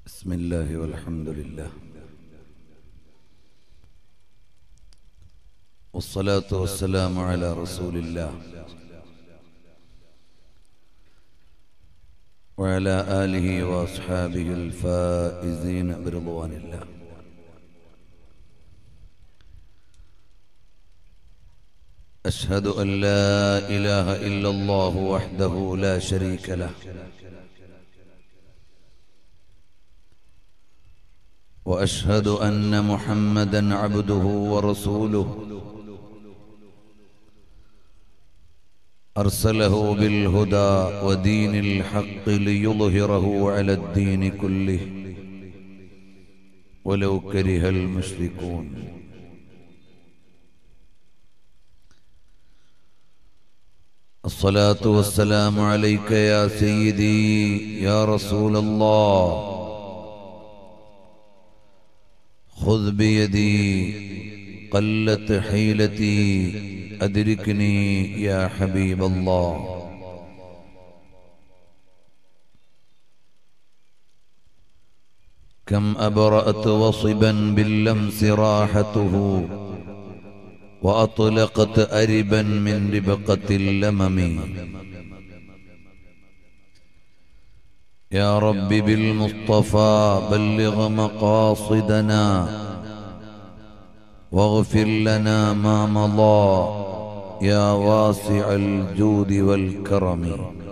بسم الله والحمد لله والصلاة والسلام على رسول الله وعلى آله وأصحابه الفائزين برضوان الله أشهد أن لا إله إلا الله وحده لا شريك له واشهد ان محمدا عبده ورسوله ارسله بالهدى ودين الحق ليظهره على الدين كله ولو كره المشركون الصلاه والسلام عليك يا سيدي يا رسول الله خذ بيدي قلت حيلتي أدركني يا حبيب الله كم أبرأت وصبا باللمس راحته وأطلقت أربا من ربقة اللمم يا رب بالمصطفى بلغ مقاصدنا واغفر لنا ما مضى يا واسع الجود والكرم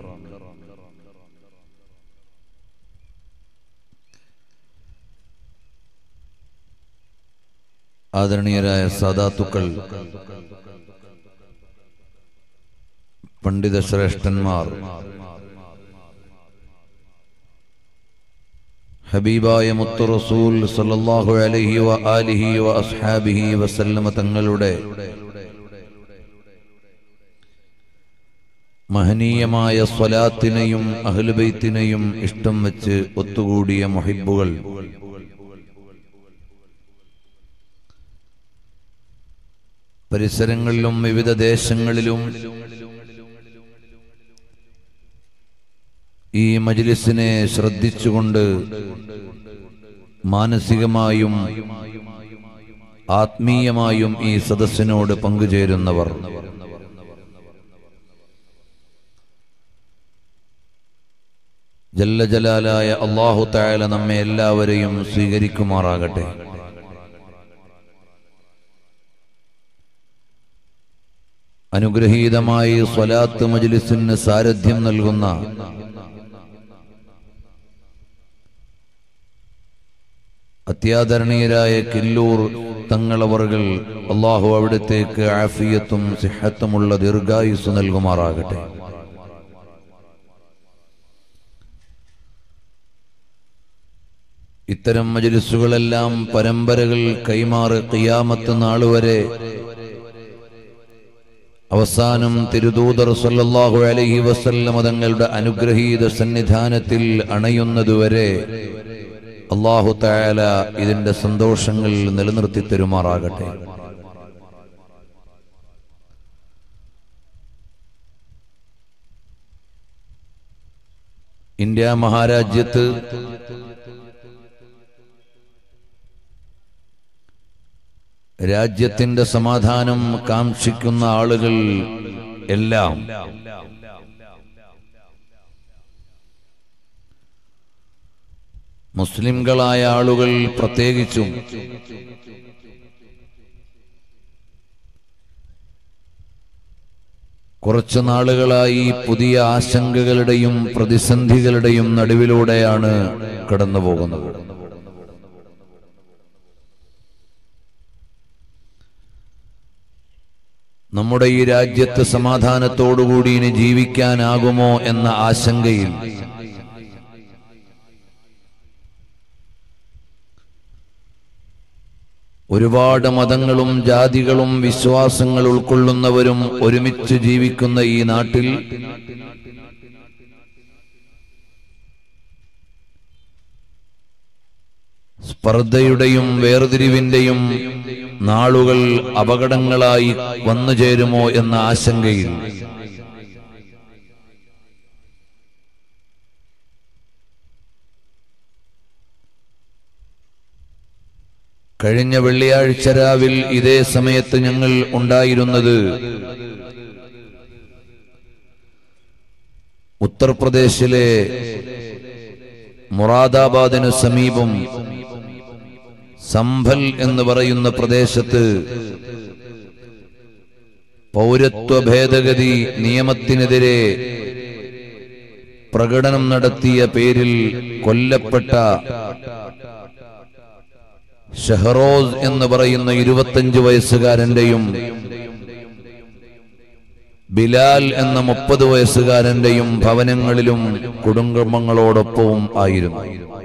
ആദരണീയരായ സാദാത്തുക്കൾ പണ്ഡിത ശ്രേഷ്ഠന്മാർ ഹബീബായ മുത്തു റസൂൽ സല്ലല്ലാഹു അലൈഹി വ ആലിഹി വ അസ്ഹാബിഹി വസല്ലമ തങ്ങളുടെ മഹനീയമായ സ്വലാത്തിനെയും അഹ്ലുബൈത്തിനെയും ഇഷ്ടം വെച്ച് ഒത്തുകൂടിയ മുഹിബുകൾ പരിസരങ്ങളിലും വിവിധ ദേശങ്ങളിലും ഈ മജ്ലിസിനെ ശ്രദ്ധിച്ചുകൊണ്ട് മാനസികമായും ആത്മീയമായും ഈ സദസ്സിനോട് പങ്കുചേരുന്നവർ ജല്ല ജലാലായ അള്ളാഹു തായാല നമ്മെ എല്ലാവരെയും സ്വീകരിക്കുമാറാകട്ടെ അനുഗ്രഹീതമായി സ്വലാത്ത് മജ്ലിസിന് സാരഥ്യം നൽകുന്ന അത്യാദരണീയരായ കില്ലൂർ തങ്ങളവറുകൾ അള്ളാഹു അവിടത്തേക്ക് ആഫിയത്തും സിഹത്തുമുള്ള ദീർഘായുസ് നൽകുമാറാകട്ടെ ഇത്തരം മജലിസുകളെല്ലാം പരമ്പരകൾ കൈമാറ് കിയാമത്ത് നാളുവരെ അവസാനം തിരുദൂതർ സല്ലല്ലാഹു അലൈഹി വസല്ലമ തങ്ങളുടെ അനുഗ്രഹീത സന്നിധാനത്തിൽ അണയുന്നതുവരെ അള്ളാഹു തായാല ഇതിന്റെ സന്തോഷങ്ങൾ നിലനിർത്തി തരുമാറാകട്ടെ ഇന്ത്യ മഹാരാജ്യത്ത് രാജ്യത്തിന്റെ സമാധാനം കാക്ഷിക്കുന്ന ആളുകൾ എല്ലാം മുസ്ലിംകളായ ആളുകൾ പ്രത്യേകിച്ചും കുറച്ചു നാളുകളായി പുതിയ ആശങ്കകളുടെയും പ്രതിസന്ധികളുടെയും നടുവിലൂടെയാണ് കടന്നു പോകുന്നത് നമ്മുടെ ഈ രാജ്യത്ത് സമാധാനത്തോടുകൂടി ഇനി ജീവിക്കാനാകുമോ എന്ന ആശങ്കയിൽ ഒരുപാട് മതങ്ങളും ജാതികളും വിശ്വാസങ്ങൾ ഉൾക്കൊള്ളുന്നവരും ഒരുമിച്ച് ജീവിക്കുന്ന ഈ നാട്ടിൽ സ്പർദ്ധയുടെയും വേർതിരിവിന്റെയും നാളുകൾ അപകടങ്ങളായി വന്നു ചേരുമോ എന്ന ആശങ്കയിൽ കഴിഞ്ഞ വെള്ളിയാഴ്ച രാവിൽ ഇതേ സമയത്ത് ഞങ്ങൾ ഉണ്ടായിരുന്നത് ഉത്തർപ്രദേശിലെ മുറാദാബാദിനു സമീപം സംഭൽ എന്ന് പറയുന്ന പ്രദേശത്ത് പൗരത്വ ഭേദഗതി നിയമത്തിനെതിരെ പ്രകടനം നടത്തിയ പേരിൽ കൊല്ലപ്പെട്ട ഷെഹറോസ് എന്ന് പറയുന്ന ഇരുപത്തഞ്ച് വയസ്സുകാരന്റെയും ബിലാൽ എന്ന മുപ്പത് വയസ്സുകാരന്റെയും ഭവനങ്ങളിലും കുടുംബങ്ങളോടൊപ്പവും ആയിരുന്നു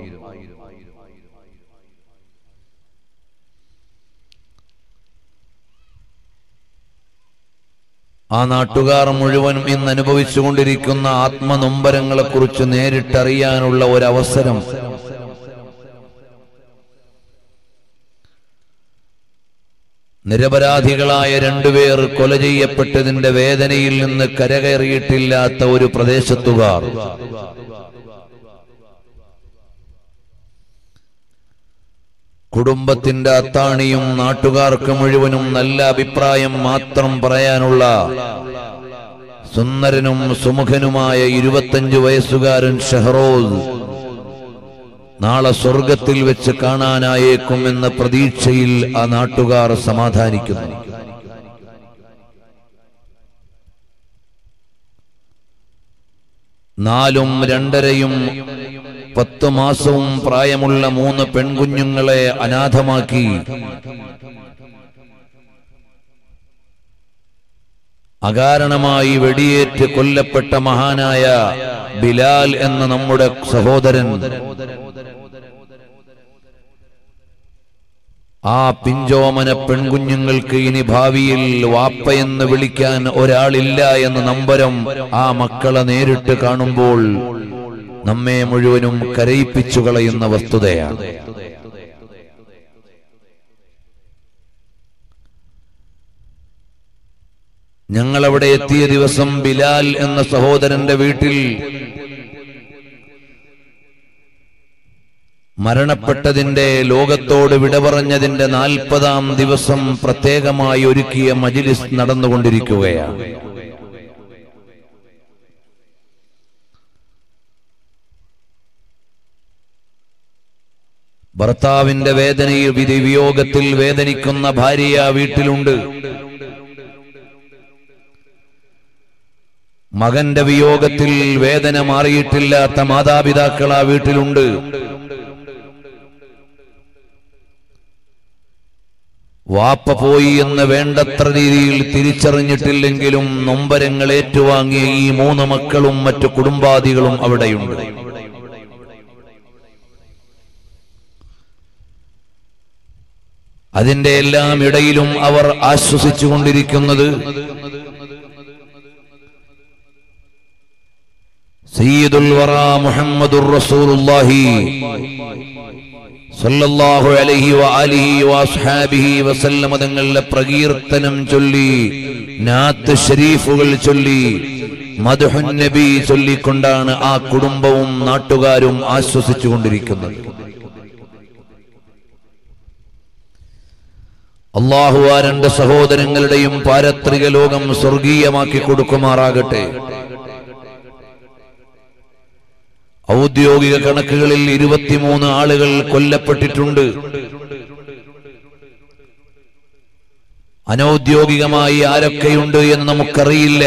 ആ നാട്ടുകാർ മുഴുവനും ഇന്ന് അനുഭവിച്ചുകൊണ്ടിരിക്കുന്ന ആത്മനൊമ്പരങ്ങളെക്കുറിച്ച് നേരിട്ടറിയാനുള്ള ഒരവസരം നിരപരാധികളായ രണ്ടുപേർ കൊല ചെയ്യപ്പെട്ടതിന്റെ വേദനയിൽ നിന്ന് കരകയറിയിട്ടില്ലാത്ത ഒരു പ്രദേശത്തുകാർ കുടുംബത്തിന്റെ അത്താണിയും നാട്ടുകാർക്ക് മുഴുവനും നല്ല അഭിപ്രായം മാത്രം പറയാനുള്ള സുന്ദരനും സുമുഖനുമായ ഇരുപത്തഞ്ചു വയസ്സുകാരൻ ഷെഹറോസ് നാളെ സ്വർഗത്തിൽ വെച്ച് കാണാനായേക്കും എന്ന പ്രതീക്ഷയിൽ ആ നാട്ടുകാർ സമാധാനിക്കുന്നു നാലും രണ്ടരയും പത്ത് മാസവും പ്രായമുള്ള മൂന്ന് പെൺകുഞ്ഞുങ്ങളെ അനാഥമാക്കി അകാരണമായി വെടിയേറ്റ് കൊല്ലപ്പെട്ട മഹാനായ ബിലാൽ എന്ന നമ്മുടെ സഹോദരൻ ആ പിഞ്ചോമന പെൺകുഞ്ഞുങ്ങൾക്ക് ഇനി ഭാവിയിൽ വാപ്പയെന്ന് വിളിക്കാൻ ഒരാളില്ല എന്ന നമ്പരം ആ മക്കളെ നേരിട്ട് കാണുമ്പോൾ നമ്മെ മുഴുവനും കരയിപ്പിച്ചു കളയുന്ന വസ്തുതയാണ് ഞങ്ങൾ അവിടെ എത്തിയ ദിവസം ബിലാൽ എന്ന സഹോദരന്റെ വീട്ടിൽ മരണപ്പെട്ടതിന്റെ ലോകത്തോട് വിട പറഞ്ഞതിന്റെ നാൽപ്പതാം ദിവസം പ്രത്യേകമായി ഒരുക്കിയ മജിലിസ് നടന്നുകൊണ്ടിരിക്കുകയാണ് ഭർത്താവിന്റെ വേദനയിൽ വിധി വിയോഗത്തിൽ വേദനിക്കുന്ന ഭാര്യ ആ വീട്ടിലുണ്ട് മകന്റെ വിയോഗത്തിൽ വേദന മാറിയിട്ടില്ലാത്ത മാതാപിതാക്കൾ ആ വീട്ടിലുണ്ട് വാപ്പ പോയി എന്ന് വേണ്ടത്ര രീതിയിൽ തിരിച്ചറിഞ്ഞിട്ടില്ലെങ്കിലും നൊമ്പരങ്ങൾ ഏറ്റുവാങ്ങിയ ഈ മൂന്ന് മക്കളും മറ്റു കുടുംബാദികളും അവിടെയുണ്ട് അതിന്റെ എല്ലാം ഇടയിലും അവർ ആശ്വസിച്ചുകൊണ്ടിരിക്കുന്നത് സയ്യിദുൽ വറ മുഹമ്മദുർ റസൂലുള്ളാഹി സല്ലല്ലാഹു അലൈഹി വആലിഹി വഅസ്ഹാബിഹി വസല്ലമ തങ്ങളുടെ പ്രകീർത്തനം ചൊല്ലി നാത്ത് ഷരീഫുകൾ ചൊല്ലി മദ്ഹുൻ നബി ചൊല്ലിക്കൊണ്ടാണ് ആ കുടുംബവും നാട്ടുകാരും ആശ്വസിച്ചുകൊണ്ടിരിക്കുന്നത് അള്ളാഹു ആ രണ്ട് സഹോദരങ്ങളുടെയും പാരത്രിക ലോകം സ്വർഗീയമാക്കി കൊടുക്കുമാറാകട്ടെ ഔദ്യോഗിക കണക്കുകളിൽ ഇരുപത്തിമൂന്ന് ആളുകൾ കൊല്ലപ്പെട്ടിട്ടുണ്ട് അനൗദ്യോഗികമായി ആരൊക്കെയുണ്ട് എന്ന് നമുക്കറിയില്ല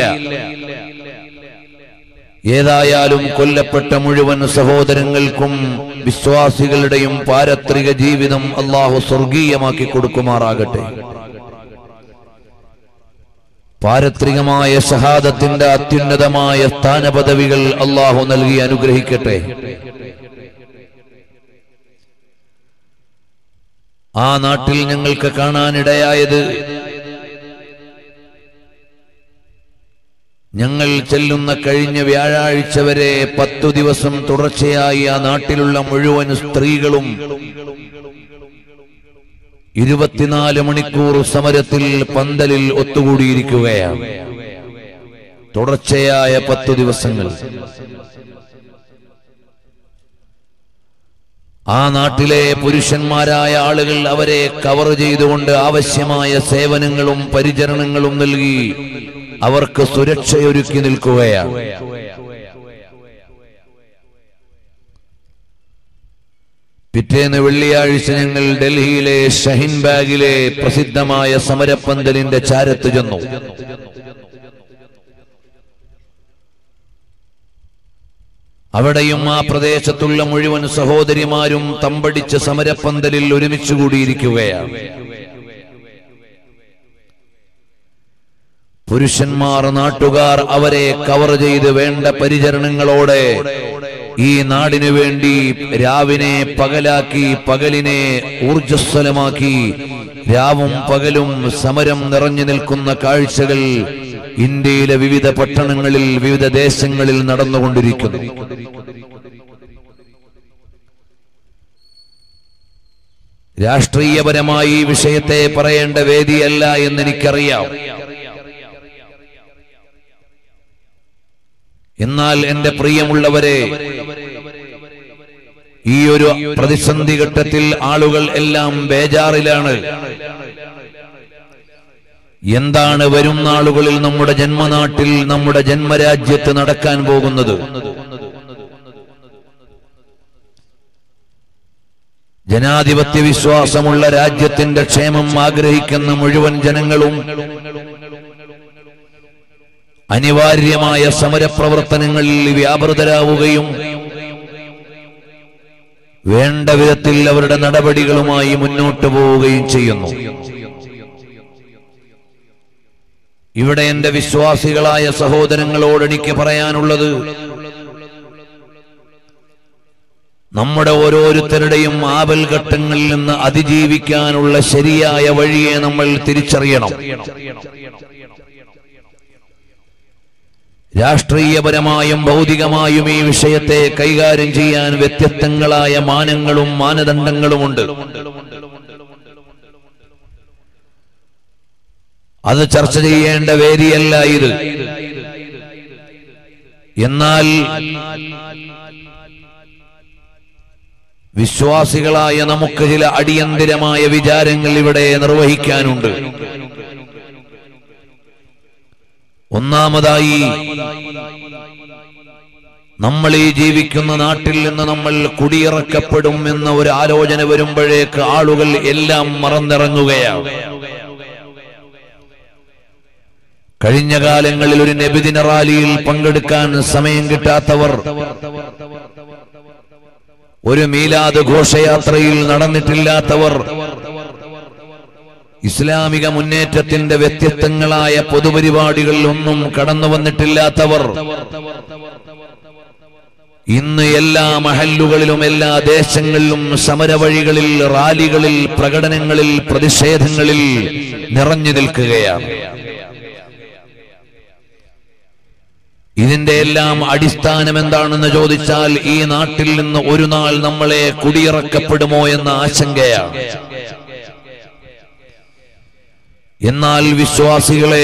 ഏതായാലും കൊല്ലപ്പെട്ട മുഴുവൻ സഹോദരങ്ങൾക്കും വിശ്വാസികളുടെയും പാരത്രിക ജീവിതം അള്ളാഹു സ്വർഗീയമാക്കി കൊടുക്കുമാറാകട്ടെ പാരത്രികമായ ഷഹാദത്തിന്റെ അത്യുന്നതമായ സ്ഥാനപദവികൾ അള്ളാഹു നൽകി അനുഗ്രഹിക്കട്ടെ ആ നാട്ടിൽ ഞങ്ങൾക്ക് കാണാനിടയായത് ഞങ്ങൾ ചെല്ലുന്ന കഴിഞ്ഞ വ്യാഴാഴ്ച വരെ പത്തു ദിവസം തുടർച്ചയായി ആ നാട്ടിലുള്ള മുഴുവൻ സ്ത്രീകളും ഇരുപത്തിനാല് മണിക്കൂർ സമരത്തിൽ പന്തലിൽ ഒത്തുകൂടിയിരിക്കുകയാണ് തുടർച്ചയായ പത്തു ദിവസങ്ങൾ ആ നാട്ടിലെ പുരുഷന്മാരായ ആളുകൾ അവരെ കവർ ചെയ്തുകൊണ്ട് ആവശ്യമായ സേവനങ്ങളും പരിചരണങ്ങളും നൽകി അവർക്ക് സുരക്ഷയൊരുക്കി നിൽക്കുകയാണ് പിറ്റേന്ന് വെള്ളിയാഴ്ച ഞങ്ങൾ ഡൽഹിയിലെ ഷഹിൻ ബാഗിലെ പ്രസിദ്ധമായ സമരപ്പന്തലിന്റെ ചാരത്ത് ചെന്നു അവിടെയും ആ പ്രദേശത്തുള്ള മുഴുവൻ സഹോദരിമാരും തമ്പടിച്ച് സമരപ്പന്തലിൽ ഒരുമിച്ച് കൂടിയിരിക്കുകയാണ് പുരുഷന്മാർ നാട്ടുകാർ അവരെ കവർ ചെയ്ത് വേണ്ട പരിചരണങ്ങളോടെ ഈ നാടിനു വേണ്ടി രാവിനെ പകലാക്കി പകലിനെ ഊർജസ്വലമാക്കി രാവും പകലും സമരം നിറഞ്ഞു നിൽക്കുന്ന കാഴ്ചകൾ ഇന്ത്യയിലെ വിവിധ പട്ടണങ്ങളിൽ വിവിധ ദേശങ്ങളിൽ നടന്നുകൊണ്ടിരിക്കുന്നു രാഷ്ട്രീയപരമായി ഈ വിഷയത്തെ പറയേണ്ട വേദിയല്ല എന്ന് എനിക്കറിയാം എന്നാൽ എന്റെ പ്രിയമുള്ളവരെ ഈ ഒരു പ്രതിസന്ധി ഘട്ടത്തിൽ ആളുകൾ എല്ലാം ബേജാറിലാണ് എന്താണ് വരും നാളുകളിൽ നമ്മുടെ ജന്മനാട്ടിൽ നമ്മുടെ ജന്മരാജ്യത്ത് നടക്കാൻ പോകുന്നത് ജനാധിപത്യ വിശ്വാസമുള്ള രാജ്യത്തിന്റെ ക്ഷേമം ആഗ്രഹിക്കുന്ന മുഴുവൻ ജനങ്ങളും അനിവാര്യമായ സമരപ്രവർത്തനങ്ങളിൽ വ്യാപൃതരാവുകയും വേണ്ട വിധത്തിൽ അവരുടെ നടപടികളുമായി മുന്നോട്ടു പോവുകയും ചെയ്യുന്നു ഇവിടെ എന്റെ വിശ്വാസികളായ സഹോദരങ്ങളോട് എനിക്ക് പറയാനുള്ളത് നമ്മുടെ ഓരോരുത്തരുടെയും ആപൽഘട്ടങ്ങളിൽ നിന്ന് അതിജീവിക്കാനുള്ള ശരിയായ വഴിയെ നമ്മൾ തിരിച്ചറിയണം രാഷ്ട്രീയപരമായും ഭൗതികമായും ഈ വിഷയത്തെ കൈകാര്യം ചെയ്യാൻ വ്യത്യസ്തങ്ങളായ മാനങ്ങളും മാനദണ്ഡങ്ങളുമുണ്ട് അത് ചർച്ച ചെയ്യേണ്ട വേദിയല്ല ഇത് എന്നാൽ വിശ്വാസികളായ നമുക്ക് ചില അടിയന്തിരമായ വിചാരങ്ങൾ ഇവിടെ നിർവഹിക്കാനുണ്ട് ഒന്നാമതായി നമ്മൾ ഈ ജീവിക്കുന്ന നാട്ടിൽ നിന്ന് നമ്മൾ കുടിയിറക്കപ്പെടും എന്ന ഒരു ആലോചന വരുമ്പോഴേക്ക് ആളുകൾ എല്ലാം മറന്നിറങ്ങുകയാണ് കഴിഞ്ഞ കാലങ്ങളിൽ ഒരു നബിദിന റാലിയിൽ പങ്കെടുക്കാൻ സമയം കിട്ടാത്തവർ ഒരു മീലാദ് ഘോഷയാത്രയിൽ നടന്നിട്ടില്ലാത്തവർ ഇസ്ലാമിക മുന്നേറ്റത്തിന്റെ വ്യത്യസ്തങ്ങളായ പൊതുപരിപാടികളിൽ ഒന്നും കടന്നു വന്നിട്ടില്ലാത്തവർ ഇന്ന് എല്ലാ മഹല്ലുകളിലും എല്ലാ ദേശങ്ങളിലും സമരവഴികളിൽ റാലികളിൽ പ്രകടനങ്ങളിൽ പ്രതിഷേധങ്ങളിൽ നിറഞ്ഞു നിൽക്കുകയാണ് ഇതിന്റെ എല്ലാം അടിസ്ഥാനം എന്താണെന്ന് ചോദിച്ചാൽ ഈ നാട്ടിൽ നിന്ന് ഒരു നാൾ നമ്മളെ കുടിയിറക്കപ്പെടുമോ എന്ന ആശങ്കയാണ് എന്നാൽ വിശ്വാസികളെ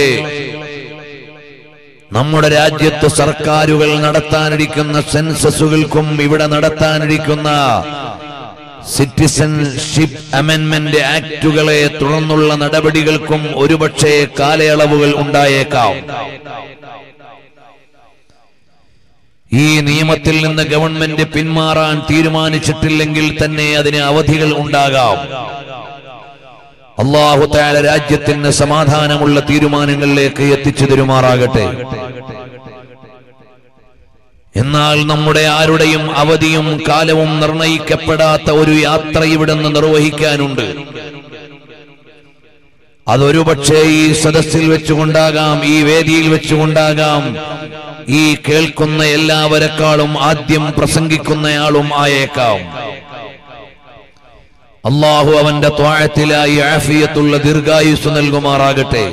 നമ്മുടെ രാജ്യത്ത് സർക്കാരുകൾ നടത്താനിരിക്കുന്ന സെൻസസുകൾക്കും ഇവിടെ നടത്താനിരിക്കുന്ന സിറ്റിസൺഷിപ്പ് അമെന്റ്മെന്റ് ആക്ടുകളെ തുടർന്നുള്ള നടപടികൾക്കും ഒരുപക്ഷെ കാലയളവുകൾ ഉണ്ടായേക്കാം ഈ നിയമത്തിൽ നിന്ന് ഗവൺമെന്റ് പിന്മാറാൻ തീരുമാനിച്ചിട്ടില്ലെങ്കിൽ തന്നെ അതിന് അവധികൾ ഉണ്ടാകാം അള്ളാഹു താല രാജ്യത്തിന് സമാധാനമുള്ള തീരുമാനങ്ങളിലേക്ക് എത്തിച്ചു തരുമാറാകട്ടെ എന്നാൽ നമ്മുടെ ആരുടെയും അവധിയും കാലവും നിർണയിക്കപ്പെടാത്ത ഒരു യാത്ര ഇവിടുന്ന് നിർവഹിക്കാനുണ്ട് അതൊരു പക്ഷേ ഈ സദസ്സിൽ വെച്ചുകൊണ്ടാകാം ഈ വേദിയിൽ വെച്ചുകൊണ്ടാകാം ഈ കേൾക്കുന്ന എല്ലാവരെക്കാളും ആദ്യം പ്രസംഗിക്കുന്നയാളും ആയേക്കാം അള്ളാഹു അവന്റെ ത്വാഴത്തിലായി ആഫിയത്തുള്ള ദീർഘായുസ് നൽകുമാറാകട്ടെ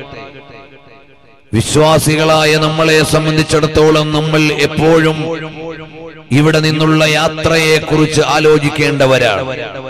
വിശ്വാസികളായ നമ്മളെ സംബന്ധിച്ചിടത്തോളം നമ്മൾ എപ്പോഴും ഇവിടെ നിന്നുള്ള യാത്രയെ കുറിച്ച് ആലോചിക്കേണ്ടവരാണ്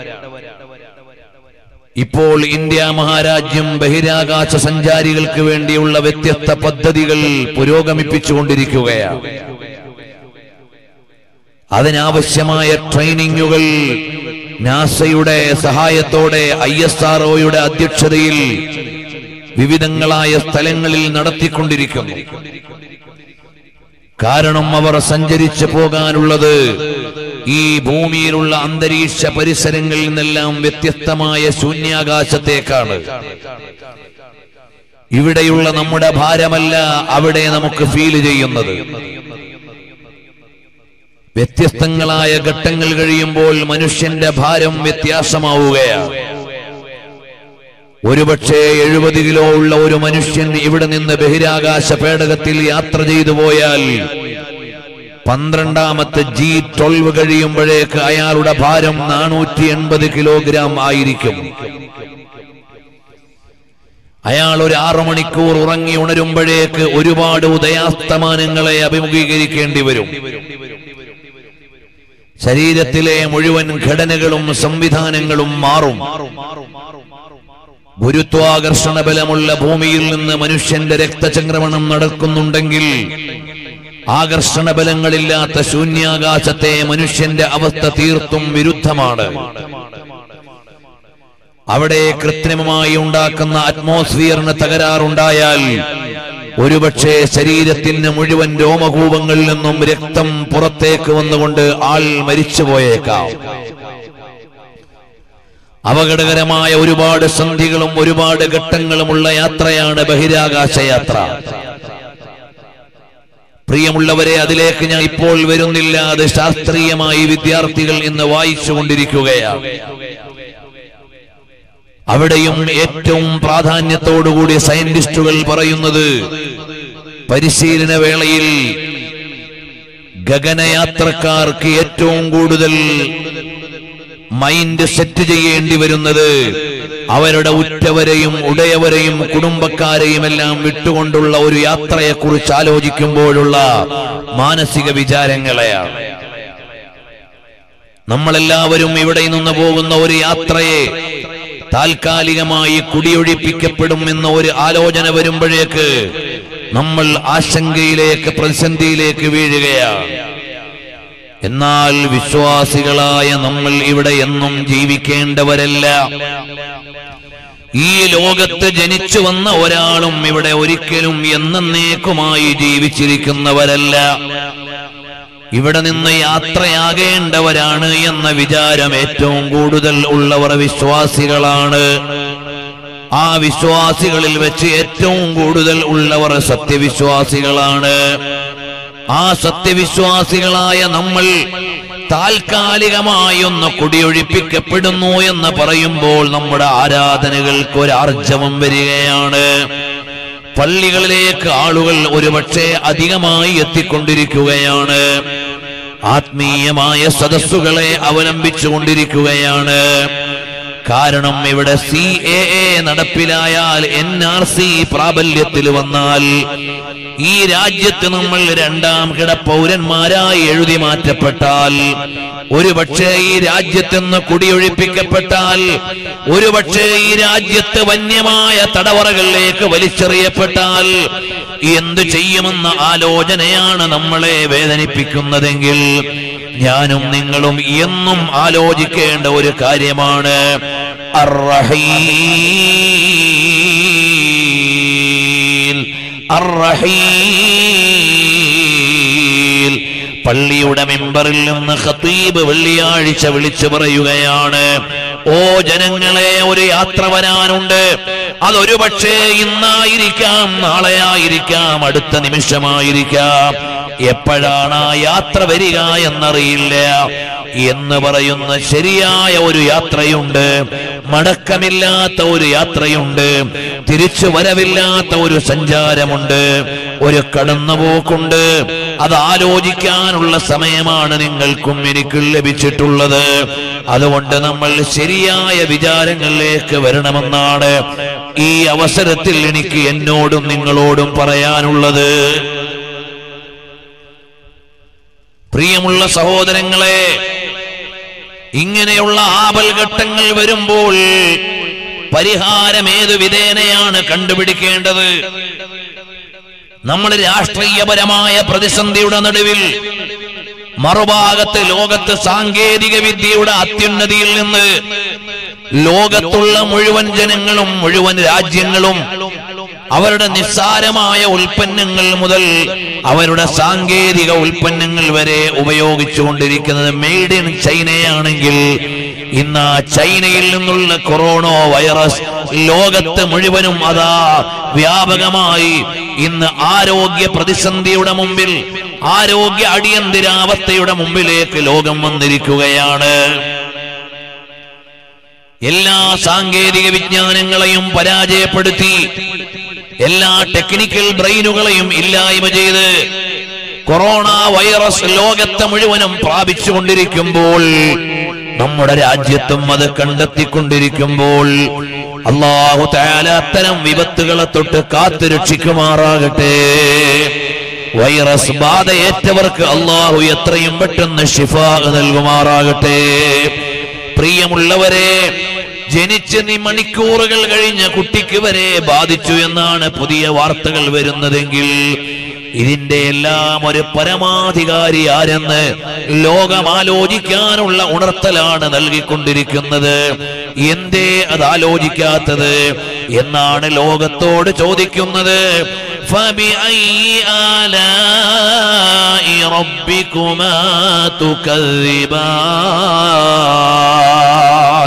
ഇപ്പോൾ ഇന്ത്യ മഹാരാജ്യം ബഹിരാകാശ സഞ്ചാരികൾക്ക് വേണ്ടിയുള്ള വ്യത്യസ്ത പദ്ധതികൾ പുരോഗമിപ്പിച്ചുകൊണ്ടിരിക്കുകയാണ് അതിനാവശ്യമായ ട്രെയിനിങ്ങുകൾ നാസയുടെ സഹായത്തോടെ ഐ എസ് ആർ ഒയുടെ അധ്യക്ഷതയിൽ വിവിധങ്ങളായ സ്ഥലങ്ങളിൽ നടത്തിക്കൊണ്ടിരിക്കുന്നു കാരണം അവർ സഞ്ചരിച്ചു പോകാനുള്ളത് ഈ ഭൂമിയിലുള്ള അന്തരീക്ഷ പരിസരങ്ങളിൽ നിന്നെല്ലാം വ്യത്യസ്തമായ ശൂന്യാകാശത്തേക്കാണ് ഇവിടെയുള്ള നമ്മുടെ ഭാരമല്ല അവിടെ നമുക്ക് ഫീൽ ചെയ്യുന്നത് വ്യത്യസ്തങ്ങളായ ഘട്ടങ്ങൾ കഴിയുമ്പോൾ മനുഷ്യന്റെ ഭാരം വ്യത്യാസമാവുകയാണ് ഒരുപക്ഷെ എഴുപത് കിലോ ഉള്ള ഒരു മനുഷ്യൻ ഇവിടെ നിന്ന് ബഹിരാകാശ പേടകത്തിൽ യാത്ര ചെയ്തു പോയാൽ പന്ത്രണ്ടാമത്തെ ജി ട്വൽവ് കഴിയുമ്പോഴേക്ക് അയാളുടെ ഭാരം നാനൂറ്റി എൺപത് കിലോഗ്രാം ആയിരിക്കും അയാൾ ഒരു ആറു മണിക്കൂർ ഉറങ്ങി ഉണരുമ്പോഴേക്ക് ഒരുപാട് ഉദയാസ്തമാനങ്ങളെ അഭിമുഖീകരിക്കേണ്ടി വരും ശരീരത്തിലെ മുഴുവൻ ഘടനകളും സംവിധാനങ്ങളും മാറും ഗുരുത്വാകർഷണ ബലമുള്ള ഭൂമിയിൽ നിന്ന് മനുഷ്യന്റെ രക്തചംക്രമണം നടക്കുന്നുണ്ടെങ്കിൽ ആകർഷണ ബലങ്ങളില്ലാത്ത ശൂന്യാകാശത്തെ മനുഷ്യന്റെ അവസ്ഥ തീർത്തും വിരുദ്ധമാണ് അവിടെ കൃത്രിമമായി ഉണ്ടാക്കുന്ന അറ്റ്മോസ്ഫിയറിന് തകരാറുണ്ടായാൽ ഒരുപക്ഷെ ശരീരത്തിന് മുഴുവൻ രോമകൂപങ്ങളിൽ നിന്നും രക്തം പുറത്തേക്ക് വന്നുകൊണ്ട് ആൾ മരിച്ചുപോയേക്കാം അപകടകരമായ ഒരുപാട് സന്ധികളും ഒരുപാട് ഘട്ടങ്ങളുമുള്ള യാത്രയാണ് ബഹിരാകാശ യാത്ര പ്രിയമുള്ളവരെ അതിലേക്ക് ഞാൻ ഇപ്പോൾ വരുന്നില്ല അത് ശാസ്ത്രീയമായി വിദ്യാർത്ഥികൾ ഇന്ന് വായിച്ചുകൊണ്ടിരിക്കുകയാണ് അവിടെയും ഏറ്റവും പ്രാധാന്യത്തോടുകൂടി സയന്റിസ്റ്റുകൾ പറയുന്നത് പരിശീലന വേളയിൽ ഗഗനയാത്രക്കാർക്ക് ഏറ്റവും കൂടുതൽ മൈൻഡ് സെറ്റ് ചെയ്യേണ്ടി വരുന്നത് അവരുടെ ഉറ്റവരെയും ഉടയവരെയും കുടുംബക്കാരെയും എല്ലാം വിട്ടുകൊണ്ടുള്ള ഒരു യാത്രയെക്കുറിച്ച് ആലോചിക്കുമ്പോഴുള്ള മാനസിക വിചാരങ്ങളെയാണ് നമ്മളെല്ലാവരും ഇവിടെ നിന്ന് പോകുന്ന ഒരു യാത്രയെ താൽക്കാലികമായി കുടിയൊഴിപ്പിക്കപ്പെടും എന്ന ഒരു ആലോചന വരുമ്പോഴേക്ക് നമ്മൾ ആശങ്കയിലേക്ക് പ്രതിസന്ധിയിലേക്ക് വീഴുകയാണ് എന്നാൽ വിശ്വാസികളായ നമ്മൾ ഇവിടെ എന്നും ജീവിക്കേണ്ടവരല്ല ഈ ലോകത്ത് ജനിച്ചു വന്ന ഒരാളും ഇവിടെ ഒരിക്കലും എന്നേക്കുമായി ജീവിച്ചിരിക്കുന്നവരല്ല ഇവിടെ നിന്ന് യാത്രയാകേണ്ടവരാണ് എന്ന വിചാരം ഏറ്റവും കൂടുതൽ ഉള്ളവർ വിശ്വാസികളാണ് ആ വിശ്വാസികളിൽ വെച്ച് ഏറ്റവും കൂടുതൽ ഉള്ളവർ സത്യവിശ്വാസികളാണ് ആ സത്യവിശ്വാസികളായ നമ്മൾ താൽക്കാലികമായി ഒന്ന് കുടിയൊഴിപ്പിക്കപ്പെടുന്നു എന്ന് പറയുമ്പോൾ നമ്മുടെ ആരാധനകൾക്ക് ഒരു ആർജവം വരികയാണ് പള്ളികളിലേക്ക് ആളുകൾ ഒരുപക്ഷെ അധികമായി എത്തിക്കൊണ്ടിരിക്കുകയാണ് ആത്മീയമായ സദസ്സുകളെ അവലംബിച്ചുകൊണ്ടിരിക്കുകയാണ് കാരണം ഇവിടെ സി എ എ നടപ്പിലായാൽ എൻ ആർ സി പ്രാബല്യത്തിൽ വന്നാൽ ഈ രാജ്യത്ത് നമ്മൾ രണ്ടാം കിട പൗരന്മാരായി എഴുതി മാറ്റപ്പെട്ടാൽ ഒരുപക്ഷെ ഈ രാജ്യത്ത് നിന്ന് കുടിയൊഴിപ്പിക്കപ്പെട്ടാൽ ഒരുപക്ഷെ ഈ രാജ്യത്ത് വന്യമായ തടവറകളിലേക്ക് വലിച്ചെറിയപ്പെട്ടാൽ എന്തു ചെയ്യുമെന്ന ആലോചനയാണ് നമ്മളെ വേദനിപ്പിക്കുന്നതെങ്കിൽ ഞാനും നിങ്ങളും എന്നും ആലോചിക്കേണ്ട ഒരു കാര്യമാണ് അർറഹീൽ അർറഹീൽ പള്ളിയുടെ മെമ്പറിൽ നിന്ന് ഖത്തീബ് വെള്ളിയാഴ്ച വിളിച്ചു പറയുകയാണ് ഓ ജനങ്ങളെ ഒരു യാത്ര വരാനുണ്ട് അതൊരു പക്ഷേ ഇന്നായിരിക്കാം നാളെയായിരിക്കാം അടുത്ത നിമിഷമായിരിക്കാം എപ്പോഴാണ് ആ യാത്ര വരിക എന്നറിയില്ല എന്ന് പറയുന്ന ശരിയായ ഒരു യാത്രയുണ്ട് മടക്കമില്ലാത്ത ഒരു യാത്രയുണ്ട് തിരിച്ചു വരവില്ലാത്ത ഒരു സഞ്ചാരമുണ്ട് ഒരു കടന്നുപോക്കുണ്ട് അത് ആലോചിക്കാനുള്ള സമയമാണ് നിങ്ങൾക്കും എനിക്കും ലഭിച്ചിട്ടുള്ളത് അതുകൊണ്ട് നമ്മൾ ശരിയായ വിചാരങ്ങളിലേക്ക് വരണമെന്നാണ് ഈ അവസരത്തിൽ എനിക്ക് എന്നോടും നിങ്ങളോടും പറയാനുള്ളത് പ്രിയമുള്ള സഹോദരങ്ങളെ ഇങ്ങനെയുള്ള ആപൽഘട്ടങ്ങൾ വരുമ്പോൾ പരിഹാരം ഏതു വിധേനയാണ് കണ്ടുപിടിക്കേണ്ടത് നമ്മൾ രാഷ്ട്രീയപരമായ പ്രതിസന്ധിയുടെ നടുവിൽ മറുഭാഗത്ത് ലോകത്ത് സാങ്കേതിക വിദ്യയുടെ അത്യുന്നതിയിൽ നിന്ന് ലോകത്തുള്ള മുഴുവൻ ജനങ്ങളും മുഴുവൻ രാജ്യങ്ങളും അവരുടെ നിസ്സാരമായ ഉൽപ്പന്നങ്ങൾ മുതൽ അവരുടെ സാങ്കേതിക ഉൽപ്പന്നങ്ങൾ വരെ ഉപയോഗിച്ചുകൊണ്ടിരിക്കുന്നത് മെയ്ഡ് ഇൻ ചൈനയാണെങ്കിൽ ഇന്ന് ആ ചൈനയിൽ നിന്നുള്ള കൊറോണ വൈറസ് ലോകത്ത് മുഴുവനും അതാ വ്യാപകമായി ഇന്ന് ആരോഗ്യ പ്രതിസന്ധിയുടെ മുമ്പിൽ ആരോഗ്യ അടിയന്തരാവസ്ഥയുടെ മുമ്പിലേക്ക് ലോകം വന്നിരിക്കുകയാണ് എല്ലാ സാങ്കേതിക വിജ്ഞാനങ്ങളെയും പരാജയപ്പെടുത്തി എല്ലാ ടെക്നിക്കൽ ബ്രെയിനുകളെയും ഇല്ലായ്മ ചെയ്ത് കൊറോണ വൈറസ് ലോകത്തെ മുഴുവനും പ്രാപിച്ചുകൊണ്ടിരിക്കുമ്പോൾ നമ്മുടെ രാജ്യത്തും അത് കണ്ടെത്തിക്കൊണ്ടിരിക്കുമ്പോൾ അള്ളാഹു താല അത്തരം വിപത്തുകളെ തൊട്ട് കാത്തു രക്ഷിക്കുമാറാകട്ടെ വൈറസ് ബാധയേറ്റവർക്ക് അള്ളാഹു എത്രയും പെട്ടെന്ന് ഷിഫ നൽകുമാറാകട്ടെ പ്രിയമുള്ളവരെ ജനിച്ച് നീ മണിക്കൂറുകൾ കഴിഞ്ഞ കുട്ടിക്ക് വരെ ബാധിച്ചു എന്നാണ് പുതിയ വാർത്തകൾ വരുന്നതെങ്കിൽ ഇതിന്റെ എല്ലാം ഒരു പരമാധികാരി ആരെന്ന് ലോകം ആലോചിക്കാനുള്ള ഉണർത്തലാണ് നൽകിക്കൊണ്ടിരിക്കുന്നത് എന്തേ അത് ആലോചിക്കാത്തത് എന്നാണ് ലോകത്തോട് ചോദിക്കുന്നത് فبأي آلاء ربكما تكذبان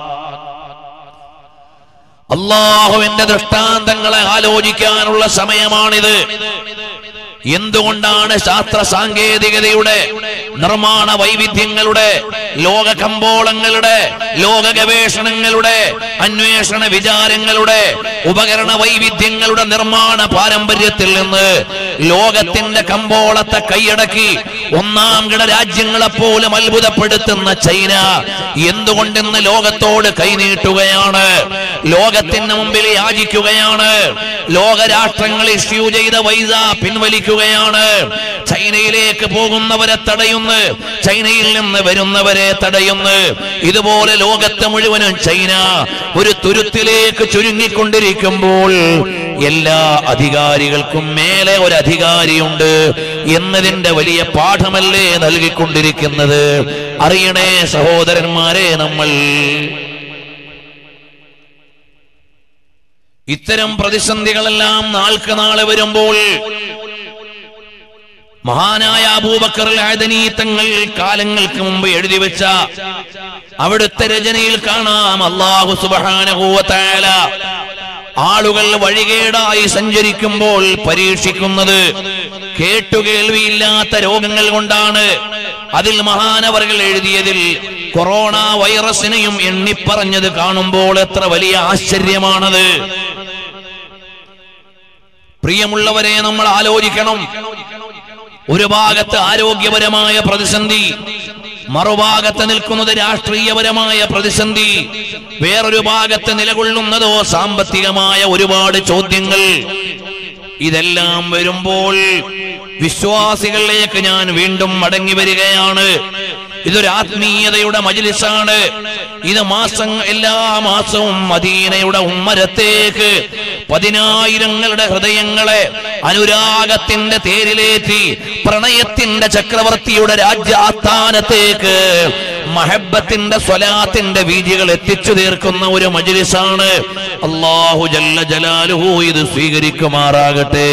അള്ളാഹുവിന്റെ ദൃഷ്ടാന്തങ്ങളെ ആലോചിക്കാനുള്ള സമയമാണിത് എന്തുകൊണ്ടാണ് ശാസ്ത്ര സാങ്കേതികതയുടെ നിർമ്മാണ വൈവിധ്യങ്ങളുടെ ലോക കമ്പോളങ്ങളുടെ ലോക ഗവേഷണങ്ങളുടെ അന്വേഷണ വിചാരങ്ങളുടെ ഉപകരണ വൈവിധ്യങ്ങളുടെ നിർമ്മാണ പാരമ്പര്യത്തിൽ നിന്ന് ലോകത്തിന്റെ കമ്പോളത്തെ കൈയടക്കി ഒന്നാം കിട രാജ്യങ്ങളെ പോലും അത്ഭുതപ്പെടുത്തുന്ന ചൈന എന്തുകൊണ്ടെന്ന് ലോകത്തോട് കൈനീട്ടുകയാണ് ലോകത്തിന് മുമ്പിൽ യാചിക്കുകയാണ് ലോകരാഷ്ട്രങ്ങൾ ഇഷ്യൂ ചെയ്ത വൈസ പിൻവലിക്കുകയാണ് ചൈനയിലേക്ക് പോകുന്നവരെ തടയുന്നു ചൈനയിൽ നിന്ന് വരുന്നവരെ തടയുന്നു ഇതുപോലെ ലോകത്തെ മുഴുവനും ചൈന ഒരു തുരുത്തിലേക്ക് ചുരുങ്ങിക്കൊണ്ടിരിക്കുമ്പോൾ എല്ലാ അധികാരികൾക്കും മേലെ ഒരു അധികാരിയുണ്ട് എന്നതിന്റെ വലിയ പാഠമല്ലേ നൽകിക്കൊണ്ടിരിക്കുന്നത് അറിയണേ സഹോദരന്മാരെ നമ്മൾ ഇത്തരം പ്രതിസന്ധികളെല്ലാം നാൾക്ക് നാളെ വരുമ്പോൾ മഹാനായ അബൂബക്കർ ആദനീ തങ്ങൾ കാലങ്ങൾക്ക് മുമ്പ് എഴുതി വെച്ച അവിടുത്തെ രചനയിൽ കാണാം അള്ളാഹു സുബാനഹൂവത്തായ ആളുകൾ വഴികേടായി സഞ്ചരിക്കുമ്പോൾ പരീക്ഷിക്കുന്നത് കേട്ടുകേൾവിയില്ലാത്ത രോഗങ്ങൾ കൊണ്ടാണ് അതിൽ മഹാനവറുകൾ എഴുതിയതിൽ കൊറോണ വൈറസിനെയും എണ്ണിപ്പറഞ്ഞത് കാണുമ്പോൾ എത്ര വലിയ ആശ്ചര്യമാണത് പ്രിയമുള്ളവരെ നമ്മൾ ആലോചിക്കണം ഒരു ഭാഗത്ത് ആരോഗ്യപരമായ പ്രതിസന്ധി മറുഭാഗത്ത് നിൽക്കുന്നത് രാഷ്ട്രീയപരമായ പ്രതിസന്ധി വേറൊരു ഭാഗത്ത് നിലകൊള്ളുന്നതോ സാമ്പത്തികമായ ഒരുപാട് ചോദ്യങ്ങൾ ഇതെല്ലാം വരുമ്പോൾ വിശ്വാസികളിലേക്ക് ഞാൻ വീണ്ടും മടങ്ങി വരികയാണ് ഇതൊരു ആത്മീയതയുടെ മജിലിസാണ് ഇത് മാസം എല്ലാ മാസവും മദീനയുടെ ഉമ്മരത്തേക്ക് പതിനായിരങ്ങളുടെ ഹൃദയങ്ങളെ അനുരാഗത്തിന്റെ തേരിലേറ്റി പ്രണയത്തിന്റെ ചക്രവർത്തിയുടെ രാജ്യാസ്ഥാനത്തേക്ക് മഹബത്തിന്റെ സ്വലാത്തിന്റെ വീതികൾ എത്തിച്ചു തീർക്കുന്ന ഒരു മജിലിസാണ് അള്ളാഹു ജല്ല ജലാലുഹു ഇത് സ്വീകരിക്കുമാറാകട്ടെ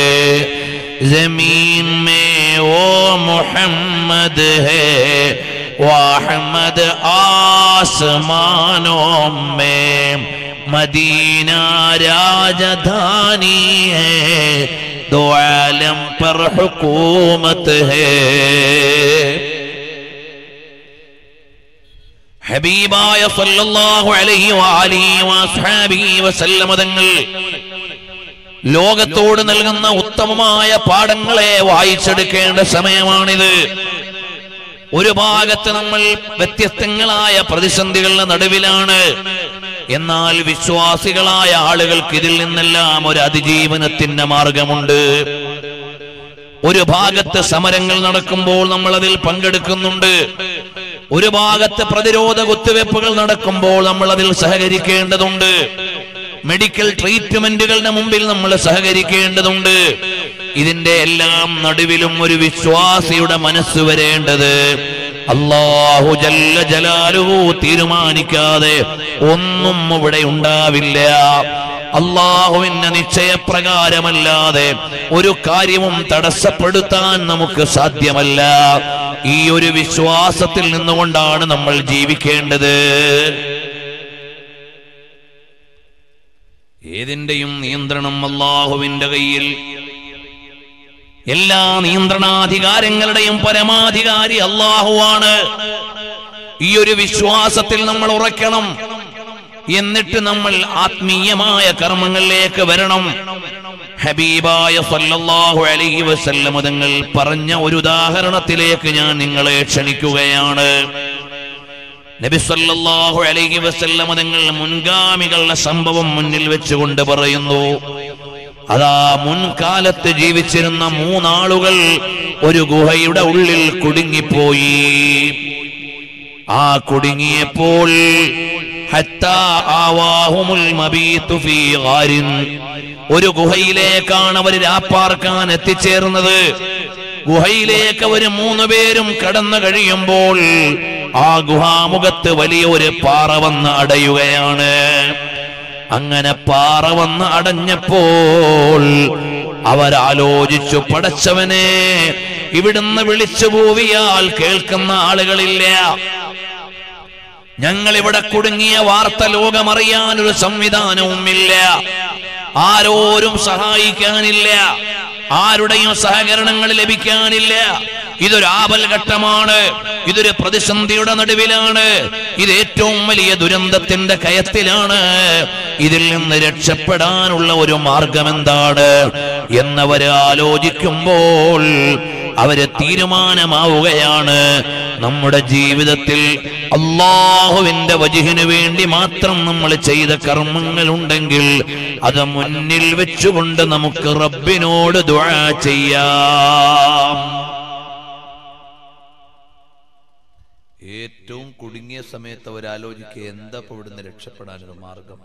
जमीन में वो मोहम्मद है वाहमद आसमानों में मदीना राजधानी है दो आलम पर हुकूमत है ഹബീബായ സല്ലല്ലാഹു അലൈഹി വആലിഹി വഅസ്ഹാബിഹി വസല്ലമ തങ്ങൾ ലോകത്തോട് നൽകുന്ന ഉത്തമമായ പാഠങ്ങളെ വായിച്ചെടുക്കേണ്ട സമയമാണിത് ഒരു ഭാഗത്ത് നമ്മൾ വ്യത്യസ്തങ്ങളായ പ്രതിസന്ധികളുടെ നടുവിലാണ് എന്നാൽ വിശ്വാസികളായ ആളുകൾക്ക് ഇതിൽ നിന്നെല്ലാം ഒരു അതിജീവനത്തിന്റെ മാർഗമുണ്ട് ഒരു ഭാഗത്ത് സമരങ്ങൾ നടക്കുമ്പോൾ നമ്മൾ അതിൽ പങ്കെടുക്കുന്നുണ്ട് ഒരു ഭാഗത്ത് പ്രതിരോധ കുത്തിവെപ്പുകൾ നടക്കുമ്പോൾ നമ്മൾ അതിൽ സഹകരിക്കേണ്ടതുണ്ട് മെഡിക്കൽ ട്രീറ്റ്മെന്റുകളുടെ മുമ്പിൽ നമ്മൾ സഹകരിക്കേണ്ടതുണ്ട് ഇതിന്റെ എല്ലാം നടുവിലും ഒരു വിശ്വാസിയുടെ മനസ്സ് വരേണ്ടത് അള്ളാഹു ജല്ല ജലാലുഹു തീരുമാനിക്കാതെ ഒന്നും ഇവിടെ ഉണ്ടാവില്ല അള്ളാഹുവിന്റെ നിശ്ചയപ്രകാരമല്ലാതെ ഒരു കാര്യവും തടസ്സപ്പെടുത്താൻ നമുക്ക് സാധ്യമല്ല ഈ ഒരു വിശ്വാസത്തിൽ നിന്നുകൊണ്ടാണ് നമ്മൾ ജീവിക്കേണ്ടത് ഏതിന്റെയും നിയന്ത്രണം അള്ളാഹുവിന്റെ കയ്യിൽ എല്ലാ നിയന്ത്രണാധികാരങ്ങളുടെയും പരമാധികാരി അള്ളാഹുവാണ് ഈ ഒരു വിശ്വാസത്തിൽ നമ്മൾ ഉറയ്ക്കണം എന്നിട്ട് നമ്മൾ ആത്മീയമായ കർമ്മങ്ങളിലേക്ക് വരണം ഹബീബായ സല്ലല്ലാഹു അലൈഹി വസല്ലം തങ്ങൾ പറഞ്ഞ ഒരു ഉദാഹരണത്തിലേക്ക് ഞാൻ നിങ്ങളെ ക്ഷണിക്കുകയാണ് നബി സല്ലല്ലാഹു അലൈഹി വസല്ലം തങ്ങൾ മുൻഗാമികളുടെ സംഭവം മുന്നിൽ വെച്ചുകൊണ്ട് പറയുന്നു അതാ മുൻകാലത്ത് ജീവിച്ചിരുന്ന മൂന്നാളുകൾ ഒരു ഗുഹയുടെ ഉള്ളിൽ കുടുങ്ങിപ്പോയി ആ കുടുങ്ങിയപ്പോൾ ഹത്താ ആവാഹുമുൽ മബീതു ഫീ ഗാരിൻ. ഒരു ഗുഹയിലേക്കാണ് അവർ രാപ്പാർക്കാൻ എത്തിച്ചേർന്നത് ഗുഹയിലേക്ക് അവർ മൂന്ന് പേരും കടന്നു കഴിയുമ്പോൾ ആ ഗുഹാമുഖത്ത് വലിയൊരു പാറ വന്ന് അടയുകയാണ് അങ്ങനെ പാറ വന്ന് അടഞ്ഞപ്പോൾ അവരാലോചിച്ചു പടച്ചവനെ ഇവിടുന്ന് വിളിച്ചു പോവിയാൽ കേൾക്കുന്ന ആളുകളില്ല ഞങ്ങൾ ഇവിടെ കുടുങ്ങിയ വാർത്ത ലോകമറിയാൻ ഒരു സംവിധാനവും ഇല്ല ആരോരും സഹായിക്കാനില്ല ആരുടെയും സഹകരണങ്ങൾ ലഭിക്കാനില്ല ഇതൊരു ആപൽഘട്ടമാണ് ഇതൊരു പ്രതിസന്ധിയുടെ നടുവിലാണ് ഇത് ഏറ്റവും വലിയ ദുരന്തത്തിന്റെ കയത്തിലാണ് ഇതിൽ നിന്ന് രക്ഷപ്പെടാനുള്ള ഒരു മാർഗം എന്താണ് എന്നവര് ആലോചിക്കുമ്പോൾ അവര് തീരുമാനമാവുകയാണ് നമ്മുടെ ജീവിതത്തിൽ അള്ളാഹുവിന്റെ വജുഹിനു വേണ്ടി മാത്രം നമ്മൾ ചെയ്ത കർമ്മങ്ങൾ ഉണ്ടെങ്കിൽ അത് മുന്നിൽ വെച്ചുകൊണ്ട് നമുക്ക് റബ്ബിനോട് ദുആ ചെയ്യാം ഏറ്റവും കുടുങ്ങിയ സമയത്ത് അവർ ആലോചിക്കുക എന്താ ഇപ്പൊ ഇവിടുന്ന് രക്ഷപ്പെടാനൊരു മാർഗം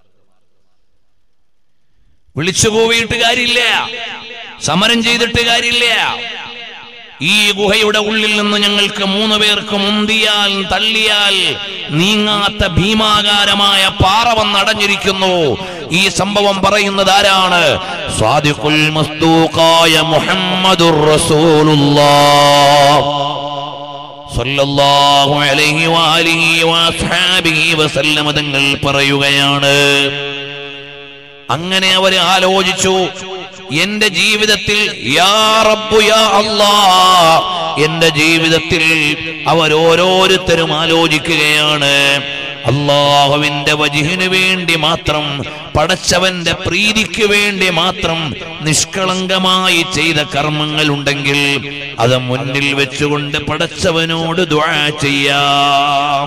വിളിച്ചു പോയിട്ട് കാര്യമില്ല സമരം ചെയ്തിട്ട് കാര്യമില്ല ഈ ഗുഹയുടെ ഉള്ളിൽ നിന്ന് ഞങ്ങൾക്ക് മൂന്ന് പേർക്ക് മുന്തിയാൽ തള്ളിയാൽ നീങ്ങാത്ത ഭീമാകാരമായ പാറ വന്നടഞ്ഞിരിക്കുന്നു ഈ സംഭവം പറയുന്നത് ആരാണ് സ്വാദിഖുൽ മസ്തൂഖായ മുഹമ്മദുർ റസൂലുള്ളാഹ് സല്ലല്ലാഹു അലൈഹി വആലിഹി വഅസ്ഹാബിഹി വസല്ലമ തങ്ങൾ പറയുകയാണ് അങ്ങനെ അവര് ആലോചിച്ചു എന്റെ ജീവിതത്തിൽ യാ റബ്ബു യാ അല്ലാ എന്റെ ജീവിതത്തിൽ അവരോരോരുത്തരും ആലോചിക്കുകയാണ് അള്ളാഹുവിന്റെ വജിഹിന് വേണ്ടി മാത്രം പടച്ചവന്റെ പ്രീതിക്ക് വേണ്ടി മാത്രം നിഷ്കളങ്കമായി ചെയ്ത കർമ്മങ്ങൾ ഉണ്ടെങ്കിൽ അത് മുന്നിൽ വെച്ചുകൊണ്ട് പടച്ചവനോട് ദുആ ചെയ്യാം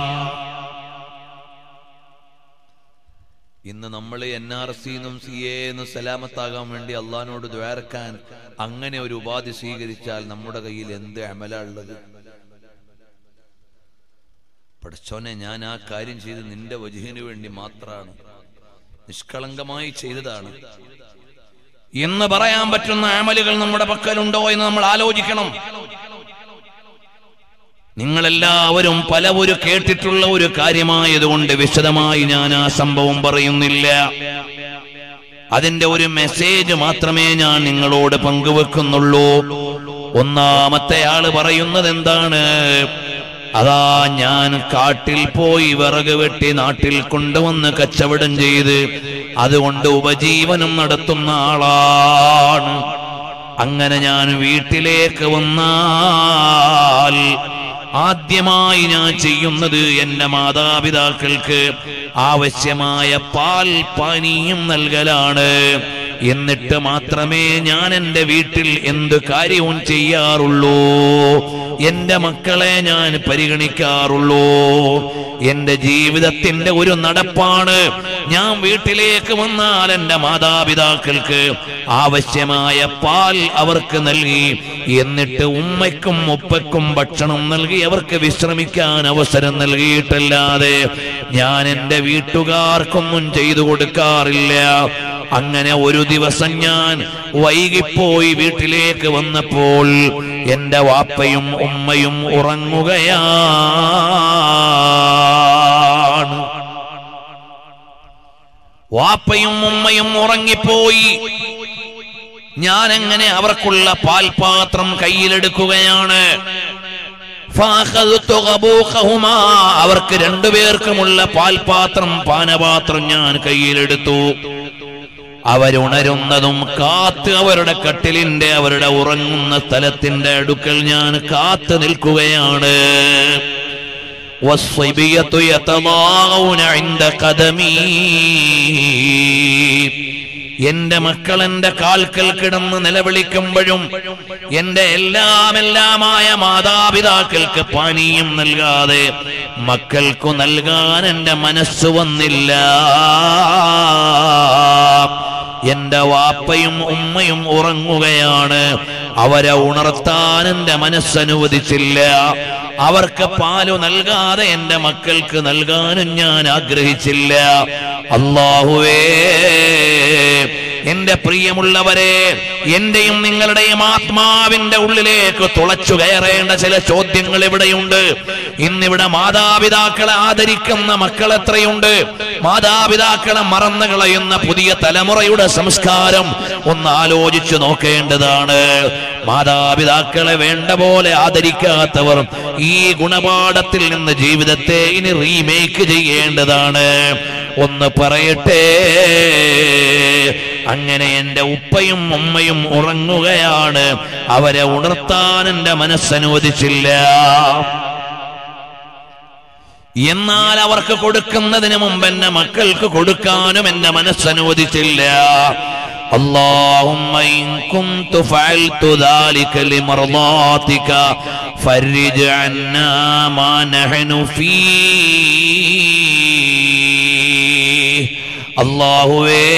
ഇന്ന് നമ്മൾ എൻ ആർ സിന്നും സി എന്നും സലാമത്താകാൻ വേണ്ടി അള്ളഹാനോട് ദ്വാരക്കാൻ അങ്ങനെ ഒരു ഉപാധി സ്വീകരിച്ചാൽ നമ്മുടെ കയ്യിൽ എന്ത് അമല ഉള്ളത് പഠിച്ചോനെ ഞാൻ ആ കാര്യം ചെയ്ത് നിന്റെ വജുഹിന് വേണ്ടി മാത്രമാണ് നിഷ്കളങ്കമായി ചെയ്തതാണ് എന്ന് പറയാൻ പറ്റുന്ന അമലുകൾ നമ്മുടെ പക്കലുണ്ടോ എന്ന് നമ്മൾ ആലോചിക്കണം നിങ്ങളെല്ലാവരും പലവരു കേട്ടിട്ടുള്ള ഒരു കാര്യമായതുകൊണ്ട് വിശദമായി ഞാൻ ആ സംഭവം പറയുന്നില്ല അതിന്റെ ഒരു മെസ്സേജ് മാത്രമേ ഞാൻ നിങ്ങളോട് പങ്കുവെക്കുന്നുള്ളൂ ഒന്നാമത്തെ ആള് പറയുന്നത് എന്താണ് അതാ ഞാൻ കാട്ടിൽ പോയി വിറക് വെട്ടി നാട്ടിൽ കൊണ്ടുവന്ന് കച്ചവടം ചെയ്ത് അതുകൊണ്ട് ഉപജീവനം നടത്തുന്ന ആളാണ് അങ്ങനെ ഞാൻ വീട്ടിലേക്ക് വന്നാൽ ആദ്യമായി ഞാൻ ചെയ്യുന്നത് എന്റെ മാതാപിതാക്കൾക്ക് ആവശ്യമായ പാൽ പാനീയം നൽകലാണ് എന്നിട്ട് മാത്രമേ ഞാൻ എൻ്റെ വീട്ടിൽ എന്ത് കാര്യവും ചെയ്യാറുള്ളൂ എന്റെ മക്കളെ ഞാൻ പരിഗണിക്കാറുള്ളൂ എന്റെ ജീവിതത്തിന്റെ ഒരു നടപ്പാണ് ഞാൻ വീട്ടിലേക്ക് വന്നാൽ എന്റെ മാതാപിതാക്കൾക്ക് ആവശ്യമായ പാൽ അവർക്ക് നൽകി എന്നിട്ട് ഉമ്മയ്ക്കും ഉപ്പയ്ക്കും ഭക്ഷണം നൽകി അവർക്ക് വിശ്രമിക്കാൻ അവസരം നൽകിയിട്ടല്ലാതെ ഞാൻ എന്റെ വീട്ടുകാർക്കൊന്നും ചെയ്തു കൊടുക്കാറില്ല അങ്ങനെ ഒരു ദിവസം ഞാൻ വൈകിപ്പോയി വീട്ടിലേക്ക് വന്നപ്പോൾ എന്റെ വാപ്പയും ഉമ്മയും ഉറങ്ങുകയാണ് വാപ്പയും ഉമ്മയും ഉറങ്ങിപ്പോയി ഞാൻ എങ്ങനെ അവർക്കുള്ള പാൽപാത്രം കയ്യിലെടുക്കുകയാണ് ഫാഖദ്തു ഖബൂഖഹുമാ. അവർക്ക് രണ്ടുപേർക്കുമുള്ള പാൽപാത്രം പാനപാത്രം ഞാൻ കയ്യിലെടുത്തു അവരുണരുന്നതും കാത്ത് അവരുടെ കട്ടിലിന്റെ അവരുടെ ഉറങ്ങുന്ന സ്ഥലത്തിന്റെ അടുക്കൽ ഞാൻ കാത്തു നിൽക്കുകയാണ് والصبية يتضاغون عند قدمي എന്റെ മക്കൾ എന്റെ കാൽക്കൽ കിടന്ന് നിലവിളിക്കുമ്പോഴും എന്റെ എല്ലാം എല്ലാമായ മാതാപിതാക്കൾക്ക് പാനീയം നൽകാതെ മക്കൾക്കു നൽകാൻ എന്റെ മനസ്സ് വന്നില്ല എന്റെ വാപ്പയും ഉമ്മയും ഉറങ്ങുകയാണ് അവരെ ഉണർത്താൻ എന്റെ മനസ്സനുവദിച്ചില്ല അവർക്ക് പാലു നൽകാതെ എന്റെ മക്കൾക്ക് നൽകാനും ഞാൻ ആഗ്രഹിച്ചില്ല അള്ളാഹുവേ എന്റെ പ്രിയമുള്ളവരെ എന്റെയും നിങ്ങളുടെയും ആത്മാവിന്റെ ഉള്ളിലേക്ക് തുളച്ചു കയറേണ്ട ചില ചോദ്യങ്ങൾ ഇവിടെയുണ്ട് ഇന്നിവിടെ മാതാപിതാക്കളെ ആദരിക്കുന്ന മക്കൾ എത്രയുണ്ട് മാതാപിതാക്കളെ മറന്നു കളയുന്ന പുതിയ തലമുറയുടെ സംസ്കാരം ഒന്ന് ആലോചിച്ചു നോക്കേണ്ടതാണ് മാതാപിതാക്കളെ വേണ്ട പോലെ ആദരിക്കാത്തവർ ഈ ഗുണപാഠത്തിൽ നിന്ന് ജീവിതത്തെ ഇനി റീമേക്ക് ചെയ്യേണ്ടതാണ് ഒന്ന് പറയട്ടെ അങ്ങനെ എന്റെ ഉപ്പയും ഉമ്മയും ഉറങ്ങുകയാണ് അവരെ ഉണർത്താൻ എന്റെ മനസ്സനുവദിച്ചില്ല എന്നാൽ അവർക്ക് കൊടുക്കുന്നതിന് മുമ്പ് എന്റെ മക്കൾക്ക് കൊടുക്കാനും എന്റെ മനസ്സനുവദിച്ചില്ല اللهم إن كنت فعلت ذلك لمرضاتك فرج عنا ما نحن فيه അള്ളാഹുവേ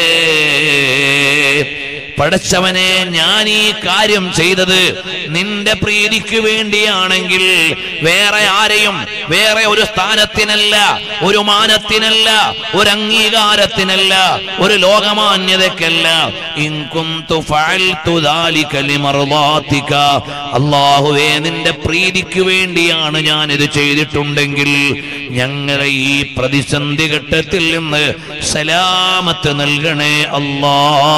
പടച്ചവനെ ഞാൻ ഈ കാര്യം ചെയ്തത് നിന്റെ പ്രീതിക്ക് വേണ്ടിയാണെങ്കിൽ വേറെ ആരെയും വേറെ ഒരു സ്ഥാനത്തിനല്ല ഒരു മാനത്തിനല്ല ഒരു അംഗീകാരത്തിനല്ല ഒരു ലോകമാന്യതയ്ക്കല്ല ഇൻ കുന്തു ഫഅൽതു ദാലിക ലിമർളാതിക അല്ലാഹുവേ നിന്റെ പ്രീതിക്ക് വേണ്ടിയാണ് ഞാൻ ഇത് ചെയ്തിട്ടുണ്ടെങ്കിൽ ഞങ്ങളെ ഈ പ്രതിസന്ധി ഘട്ടത്തിൽ നിന്ന് സലാമത്ത് നൽകണേ അല്ലാ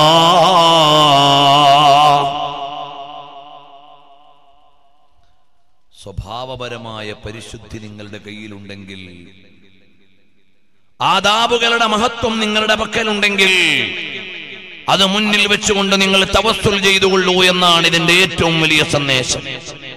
സ്വഭാവപരമായ പരിശുദ്ധി നിങ്ങളുടെ കയ്യിലുണ്ടെങ്കിൽ ആദാബുകളുടെ മഹത്വം നിങ്ങളുടെ പക്കലുണ്ടെങ്കിൽ അത് മുന്നിൽ വെച്ചുകൊണ്ട് നിങ്ങൾ തവസ്സുൽ ചെയ്തുകൊള്ളൂ എന്നാണ് ഇതിന്റെ ഏറ്റവും വലിയ സന്ദേശം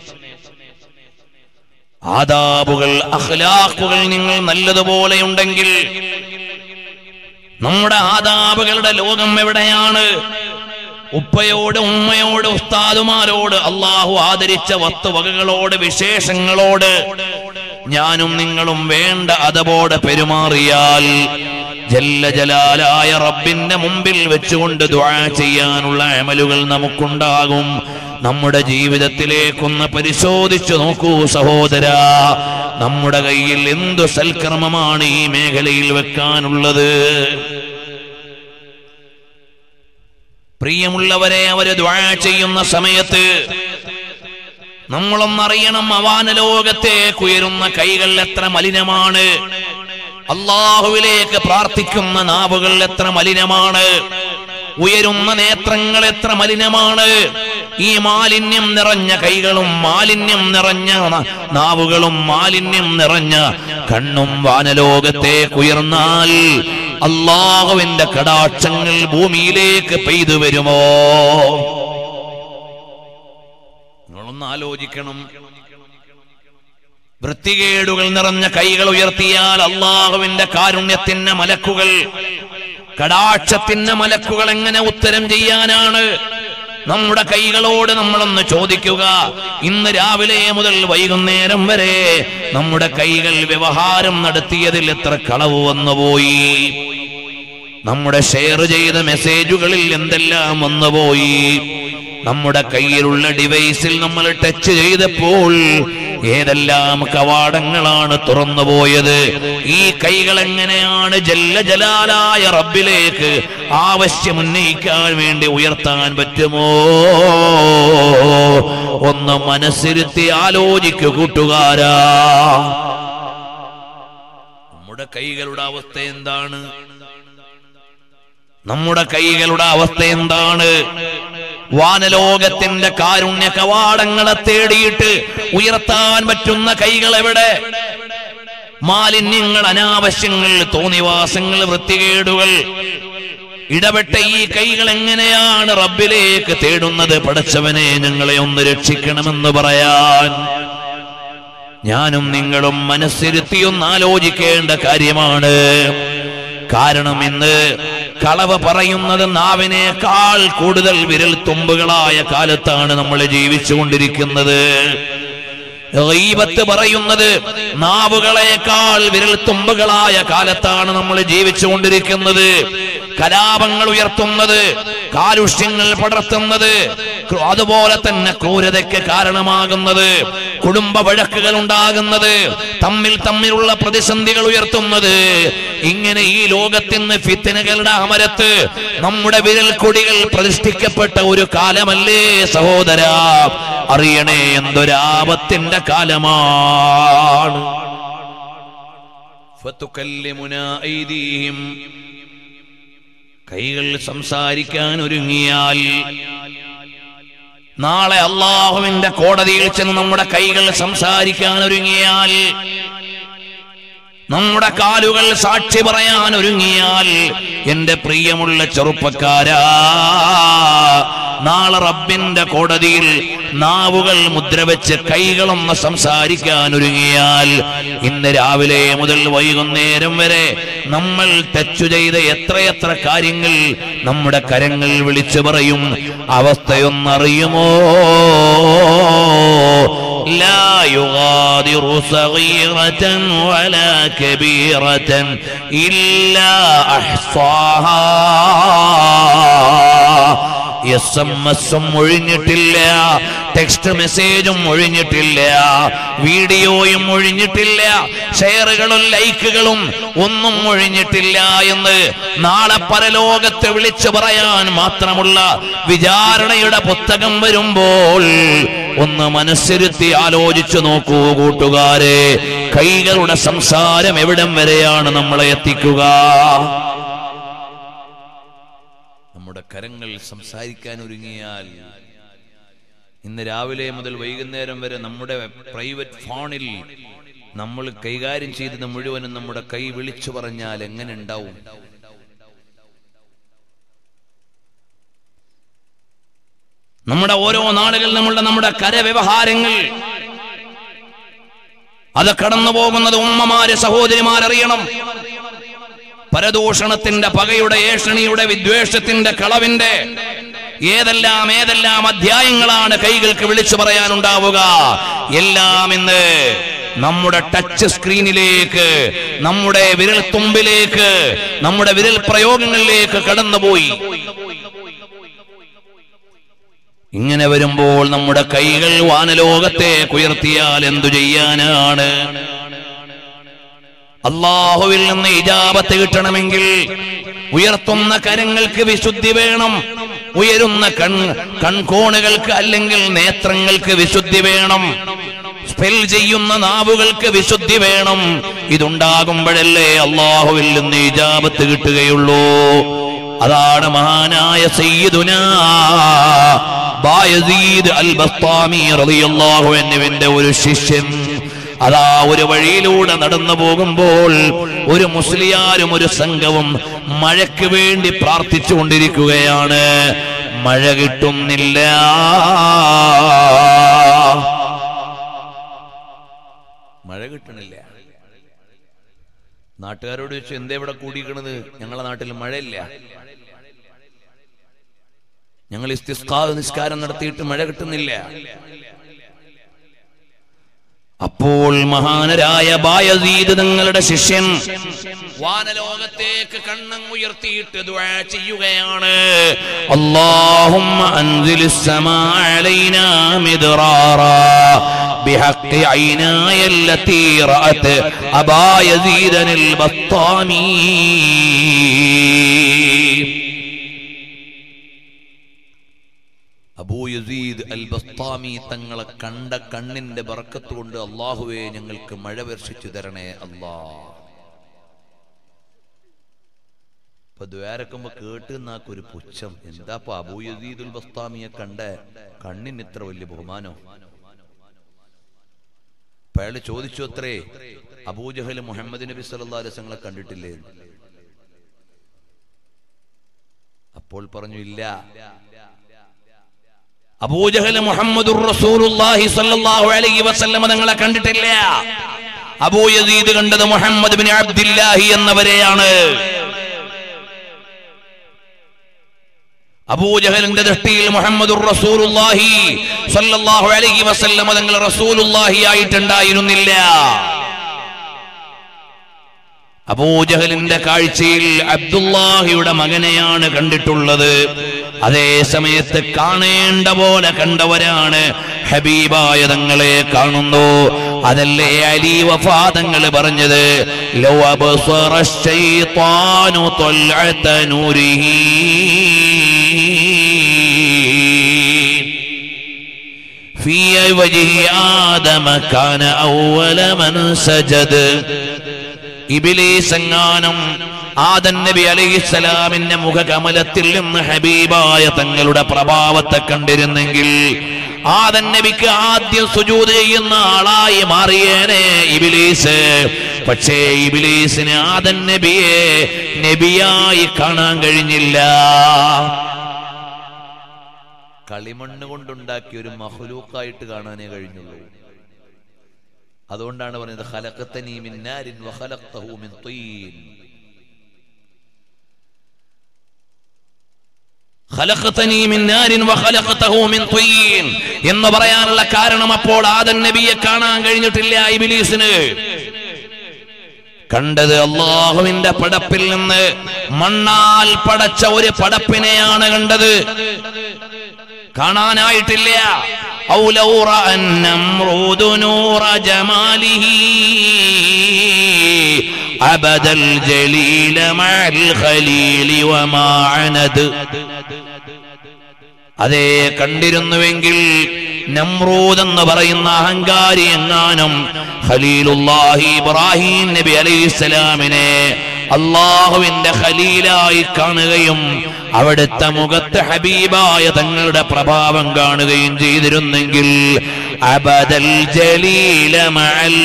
ആദാബുകൾ അഖ്ലാഖുകൾ നിങ്ങൾ നല്ലതുപോലെ ഉണ്ടെങ്കിൽ നമ്മുടെ ആദാബുകളുടെ ലോകം എവിടെയാണ് ഉപ്പയോട് ഉമ്മയോട് ഉസ്താദുമാരോട് അള്ളാഹു ആദരിച്ച വസ്തുവകകളോട് വിശേഷങ്ങളോട് ഞാനും നിങ്ങളും വേണ്ട അതപോടെ പെരുമാറിയാൽ ജല്ല ജലാലായ റബ്ബിന്റെ മുമ്പിൽ വെച്ചുകൊണ്ട് ദുആ ചെയ്യാനുള്ള അമലുകൾ നമുക്കുണ്ടാകും നമ്മുടെ ജീവിതത്തിലേക്കൊന്ന് പരിശോധിച്ചു നോക്കൂ സഹോദര നമ്മുടെ കയ്യിൽ എന്തു സൽക്കർമ്മമാണ് ഈ മേഖലയിൽ വെക്കാനുള്ളത് പ്രിയമുള്ളവരെ അവര് ദ്വാ ചെയ്യുന്ന സമയത്ത് നമ്മളൊന്നറിയണം അവാന ലോകത്തേക്ക് ഉയരുന്ന കൈകൾ എത്ര മലിനമാണ് അള്ളാഹുവിലേക്ക് പ്രാർത്ഥിക്കുന്ന നാവുകൾ എത്ര മലിനമാണ് ഉയരുന്ന നേത്രങ്ങൾ എത്ര മലിനമാണ് ഈ മാലിന്യം നിറഞ്ഞ കൈകളും മാലിന്യം നിറഞ്ഞ ന- നാവുകളും മാലിന്യം നിറഞ്ഞ കണ്ണും വാനലോകത്തേക്ക് ഉയർന്നാൽ അള്ളാഹുവിന്റെ കടാക്ഷങ്ങൾ ഭൂമിയിലേക്ക് പെയ്തു വരുമോ നിങ്ങളൊന്ന് ആലോചിക്കണം വൃത്തികേടുകൾ നിറഞ്ഞ കൈകൾ ഉയർത്തിയാൽ അള്ളാഹുവിന്റെ കാരുണ്യത്തിന്റെ മലക്കുകൾ കടാക്ഷത്തിന്റെ മലക്കുകൾ എങ്ങനെ ഉത്തരം ചെയ്യാനാണ് നമ്മുടെ കൈകളോട് നമ്മളൊന്ന് ചോദിക്കുക ഇന്ന് രാവിലെ മുതൽ വൈകുന്നേരം വരെ നമ്മുടെ കൈകൾ വ്യവഹാരം നടത്തിയതിൽ എത്ര കളവ് വന്നുപോയി നമ്മുടെ ഷെയർ ചെയ്ത മെസ്സേജുകളിൽ എന്തെല്ലാം വന്നുപോയി നമ്മുടെ കയ്യിലുള്ള ഡിവൈസിൽ നമ്മൾ ടച്ച് ചെയ്തപ്പോൾ ഏതെല്ലാം കവാടങ്ങളാണ് തുറന്നുപോയത് ഈ കൈകൾ എങ്ങനെയാണ് ജല്ല ജലാലായ റബ്ബിലേക്ക് ആവശ്യം ഉന്നയിക്കാൻ വേണ്ടി ഉയർത്താൻ പറ്റുമോ ഒന്ന് മനസ്സിരുത്തി ആലോചിക്കു കൂട്ടുകാരാ നമ്മുടെ കൈകളുടെ അവസ്ഥ എന്താണ് നമ്മുടെ കൈകളുടെ അവസ്ഥ എന്താണ് വാനലോകത്തിന്റെ കാരുണ്യ കവാടങ്ങളെ തേടിയിട്ട് ഉയർത്താൻ പറ്റുന്ന കൈകൾ എവിടെ മാലിന്യങ്ങൾ അനാവശ്യങ്ങൾ തോന്നിവാസങ്ങൾ വൃത്തികേടുകൾ ഇടപെട്ട ഈ കൈകൾ എങ്ങനെയാണ് റബ്ബിലേക്ക് തേടുന്നത് പടച്ചവനെ ഞങ്ങളെ ഒന്ന് രക്ഷിക്കണമെന്ന് പറയാൻ ഞാനും നിങ്ങളും മനസ്സിരുത്തിയൊന്ന് ആലോചിക്കേണ്ട കാര്യമാണ് കാരണം ഇന്ന് കളവ് പറയുന്നത് നാവിനേക്കാൾ കൂടുതൽ വിരൽ തുമ്പുകളായ കാലത്താണ് നമ്മൾ ജീവിച്ചുകൊണ്ടിരിക്കുന്നത് ഗീബത്ത് പറയുന്നത് നാവുകളേക്കാൾ വിരൽ തുമ്പുകളായ കാലത്താണ് നമ്മൾ ജീവിച്ചുകൊണ്ടിരിക്കുന്നത് കലാപങ്ങൾ ഉയർത്തുന്നത് കാലുഷ്യങ്ങൾ പടർത്തുന്നത് ക്രൂ- അതുപോലെ തന്നെ ക്രൂരതയ്ക്ക് കാരണമാകുന്നത് കുടുംബ വഴക്കുകൾ ഉണ്ടാകുന്നത് തമ്മിൽ തമ്മിലുള്ള പ്രതിസന്ധികൾ ഉയർത്തുന്നത് ഇങ്ങനെ ഈ ലോകത്തിന് ഫിത്തനകളുടെ അമരത്ത് നമ്മുടെ വിരൽ കൊടികൾ പ്രതിഷ്ഠിക്കപ്പെട്ട ഒരു കാലമല്ലേ സഹോദര അറിയണേ എന്തൊരാപത്തിന്റെ കാലമാണ് ഫതുകല്ലിമുനാ ഐദീഹിം. കൈകൾ സംസാരിക്കാൻ ഒരുങ്ങിയാൽ നാളെ അള്ളാഹുവിന്റെ കോടതിയിൽ ചെന്ന് നമ്മുടെ കൈകൾ സംസാരിക്കാൻ ഒരുങ്ങിയാൽ നമ്മുടെ കാലുകൾ സാക്ഷി പറയാൻ ഒരുങ്ങിയാൽ എന്റെ പ്രിയമുള്ള ചെറുപ്പക്കാരാ നാളെ റബ്ബിന്റെ കോടതിയിൽ നാവുകൾ മുദ്രവെച്ച് കൈകളൊന്ന് സംസാരിക്കാൻ ഒരുങ്ങിയാൽ ഇന്ന് രാവിലെ മുതൽ വൈകുന്നേരം വരെ നമ്മൾ ടച്ചു ചെയ്ത എത്രയെത്ര കാര്യങ്ങൾ നമ്മുടെ കരങ്ങൾ വിളിച്ചു പറയും അവസ്ഥയൊന്നറിയുമോ لا يغادر صغيرة ولا كبيرة إلا أحصاها എസ് എം എസും ഒഴിഞ്ഞിട്ടില്ല ടെക്സ്റ്റ് മെസ്സേജും ഒഴിഞ്ഞിട്ടില്ല വീഡിയോയും ഒഴിഞ്ഞിട്ടില്ല ഷെയറുകളും ലൈക്കുകളും ഒന്നും ഒഴിഞ്ഞിട്ടില്ല എന്ന് നാളെ പരലോകത്ത് വിളിച്ചു പറയാൻ മാത്രമുള്ള വിചാരണയുടെ പുസ്തകം വരുമ്പോൾ ഒന്ന് മനസ്സിരുത്തി ആലോചിച്ചു നോക്കൂ കൂട്ടുകാരെ കൈകളുടെ സംസാരം എവിടം വരെയാണ് നമ്മളെ എത്തിക്കുക നമ്മുടെ കരങ്ങൾ സംസാരിക്കാൻ ഒരുങ്ങിയാൽ ഇന്ന് രാവിലെ മുതൽ വൈകുന്നേരം വരെ നമ്മുടെ പ്രൈവറ്റ് ഫോണിൽ നമ്മൾ കൈകാര്യം ചെയ്തത് മുഴുവനും നമ്മുടെ കൈ വിളിച്ചു പറഞ്ഞാൽ എങ്ങനെ ഉണ്ടാവും നമ്മുടെ ഓരോ നാടുകളിൽ നമ്മളുടെ നമ്മുടെ കരവ്യവഹാരങ്ങൾ അത് കടന്നു പോകുന്നത് ഉമ്മമാര് സഹോദരിമാരറിയണം പരദൂഷണത്തിന്റെ പകയുടെ ഏഷണിയുടെ വിദ്വേഷത്തിന്റെ കളവിന്റെ ഏതെല്ലാം ഏതെല്ലാം അധ്യായങ്ങളാണ് കൈകൾക്ക് വിളിച്ചു പറയാനുണ്ടാവുക എല്ലാം ഇന്ന് നമ്മുടെ ടച്ച് സ്ക്രീനിലേക്ക് നമ്മുടെ വിരൽ തുമ്പിലേക്ക് നമ്മുടെ വിരൽ പ്രയോഗങ്ങളിലേക്ക് കടന്നുപോയി ഇങ്ങനെ വരുമ്പോൾ നമ്മുടെ കൈകൾ വാനലോകത്തെ ഉയർത്തിയാൽ എന്തു ചെയ്യാനാണ് അള്ളാഹുവിൽ നിന്ന് ഇജാബത്ത് കിട്ടണമെങ്കിൽ ഉയർത്തുന്ന കരങ്ങൾക്ക് വിശുദ്ധി വേണം ഉയരുന്ന കൺ കൺകോണുകൾക്ക് അല്ലെങ്കിൽ നേത്രങ്ങൾക്ക് വിശുദ്ധി വേണം സ്പെൽ ചെയ്യുന്ന നാവുകൾക്ക് വിശുദ്ധി വേണം ഇതുണ്ടാകുമ്പോഴല്ലേ അള്ളാഹുവിൽ നിന്ന് ഇജാബത്ത് കിട്ടുകയുള്ളൂ അതാണ് മഹാനായ സയ്യിദുനാ ബായസീദ് അൽ ബസ്താമി റളിയല്ലാഹു അൻഹുവിന്റെ ഒരു ശിഷ്യൻ അതാ ഒരു വഴിയിലൂടെ നടന്നു പോകുമ്പോൾ ഒരു മുസ്ലിയാരും ഒരു സംഘവും മഴയ്ക്ക് വേണ്ടി പ്രാർത്ഥിച്ചു കൊണ്ടിരിക്കുകയാണ് മഴ കിട്ടുന്നില്ല മഴ കിട്ടണില്ല നാട്ടുകാരോട് ചോദിച്ചു എന്തേ ഇവിടെ കൂടിക്കണത് ഞങ്ങളെ നാട്ടിൽ മഴയില്ല ഞങ്ങൾ ഇസ്തിസ്കാ നിസ്കാരം നടത്തിയിട്ട് മഴ കിട്ടുന്നില്ല അപ്പോൾ മഹാനരായ ബായസീദ് തങ്ങളുടെ ശിഷ്യൻ വാനലോകത്തേക്ക് കണ്ണം ഉയർത്തിയിട്ട് ദുആ ചെയ്യുകയാണ് അല്ലാഹുമ്മ അൻസിലിസ് സമാ അലൈനാ മിദ്റാറാ بحق عيناي التي رأت أبا يزيد البطامي അബൂ യസീദ് അൽ ബസ്താമി തങ്ങളെ കണ്ട കണ്ണിന്റെ ബറക്കത്ത് കൊണ്ട് അള്ളാഹുവെ ഞങ്ങൾക്ക് മഴ വർഷിച്ചു തരണേ അല്ലാ ഇപ്പൊ ദ്വാരക്കുമ്പോ കേട്ട് നാക്കൊരു പുച്ഛം എന്താപ്പ അബൂ യസീദ് ഉൽ ബസ്താമിയെ കണ്ട കണ്ണിന് ഇത്ര വലിയ ബഹുമാനോ അപ്പൊ അയാള് ചോദിച്ചു അത്രേ അബൂജഹൽ മുഹമ്മദ് നബി സല്ലല്ലാഹു അലൈഹി വസല്ലമയെ കണ്ടിട്ടില്ലേ അപ്പോൾ പറഞ്ഞു ഇല്ല അബൂജഹൽ മുഹമ്മദുർ റസൂലുള്ളാഹി സ്വല്ലല്ലാഹു അലൈഹി വസല്ലമ തങ്ങളെ കണ്ടിട്ടില്ല അബൂ യസീദ് കണ്ടത് മുഹമ്മദ് ബിൻ അബ്ദുല്ലാഹി എന്നവരെയാണ് അബൂജഹലിന്റെ ദൃഷ്ടിയിൽ മുഹമ്മദുർ റസൂലുള്ളാഹി സ്വല്ലല്ലാഹു അലൈഹി വസല്ലമ തങ്ങൾ റസൂലുള്ളാഹി ആയിട്ടുണ്ടായിരുന്നില്ല അബൂജഹലിന്റെ കാഴ്ചയിൽ അബ്ദുല്ലാഹിയുടെ മകനെയാണ് കണ്ടിട്ടുള്ളത് അതേ സമയത്ത് കാണേണ്ട പോലെ കണ്ടവരാണ് ഹബീബായ തങ്ങളെ കാണുന്നു അതല്ലേ അലി വഫാദങ്ങൾ പറഞ്ഞത് ലോ അബ്സറ الشيطان طلعة نوره في وجه آدم كان أول من سجد ഇബിലീസ് എങ്ങാനും ആദൻ നബി അലൈഹിസ്സലാമിന്റെ മുഖകമലത്തിൽ നിന്ന് ഹബീബായ തങ്ങളുടെ പ്രഭാവത്തെ കണ്ടിരുന്നെങ്കിൽ ആദൻ നബിക്ക് ആദ്യം സുജൂത് ചെയ്യുന്ന ആളായി മാറിയേനെ ഇബിലീസ് പക്ഷേ ഇബിലീസിന് ആദൻ നബിയെ നബിയായി കാണാൻ കഴിഞ്ഞില്ല കളിമണ്ണ് കൊണ്ടുണ്ടാക്കിയ ഒരു മഹ്ലൂക്കായിട്ട് കാണാനേ കഴിഞ്ഞുള്ളൂ അതുകൊണ്ടാണ് പറയുന്നത് ഖലഖതനി മിൻ നാരിൻ വഖലഖതഹു മിൻ തീൻ ഖലഖതനി മിൻ നാരിൻ വഖലഖതഹു മിൻ തീൻ എന്ന് പറയാനുള്ള കാരണം അപ്പോൾ ആദൻ നബിയെ കാണാൻ കഴിഞ്ഞിട്ടില്ല ഇബ്ലീസിന് കണ്ടത് അള്ളാഹുവിന്റെ പടപ്പിൽ നിന്ന് മണ്ണാൽ പടച്ച ഒരു പടപ്പിനെയാണ് കണ്ടത് കാണാനായിട്ടില്ല أو لو رأى النمرود نور جماله عبد الجليل مع الخليل وما عند അതേ കണ്ടിരുന്നുവെങ്കിൽ നമ്രൂദ് എന്ന് പറയുന്ന അഹങ്കാരി എങ്ങാനും ഖലീലുല്ലാഹി ഇബ്രാഹിം നബി അലൈഹിസ്സലാമിനെ അള്ളാഹുവിന്റെ ഖലീലായി കാണുകയും അവിടുത്തെ മുഖത്ത് ഹബീബായ തങ്ങളുടെ പ്രഭാവം കാണുകയും ചെയ്തിരുന്നെങ്കിൽ അബദൽ ജലീല മഅൽ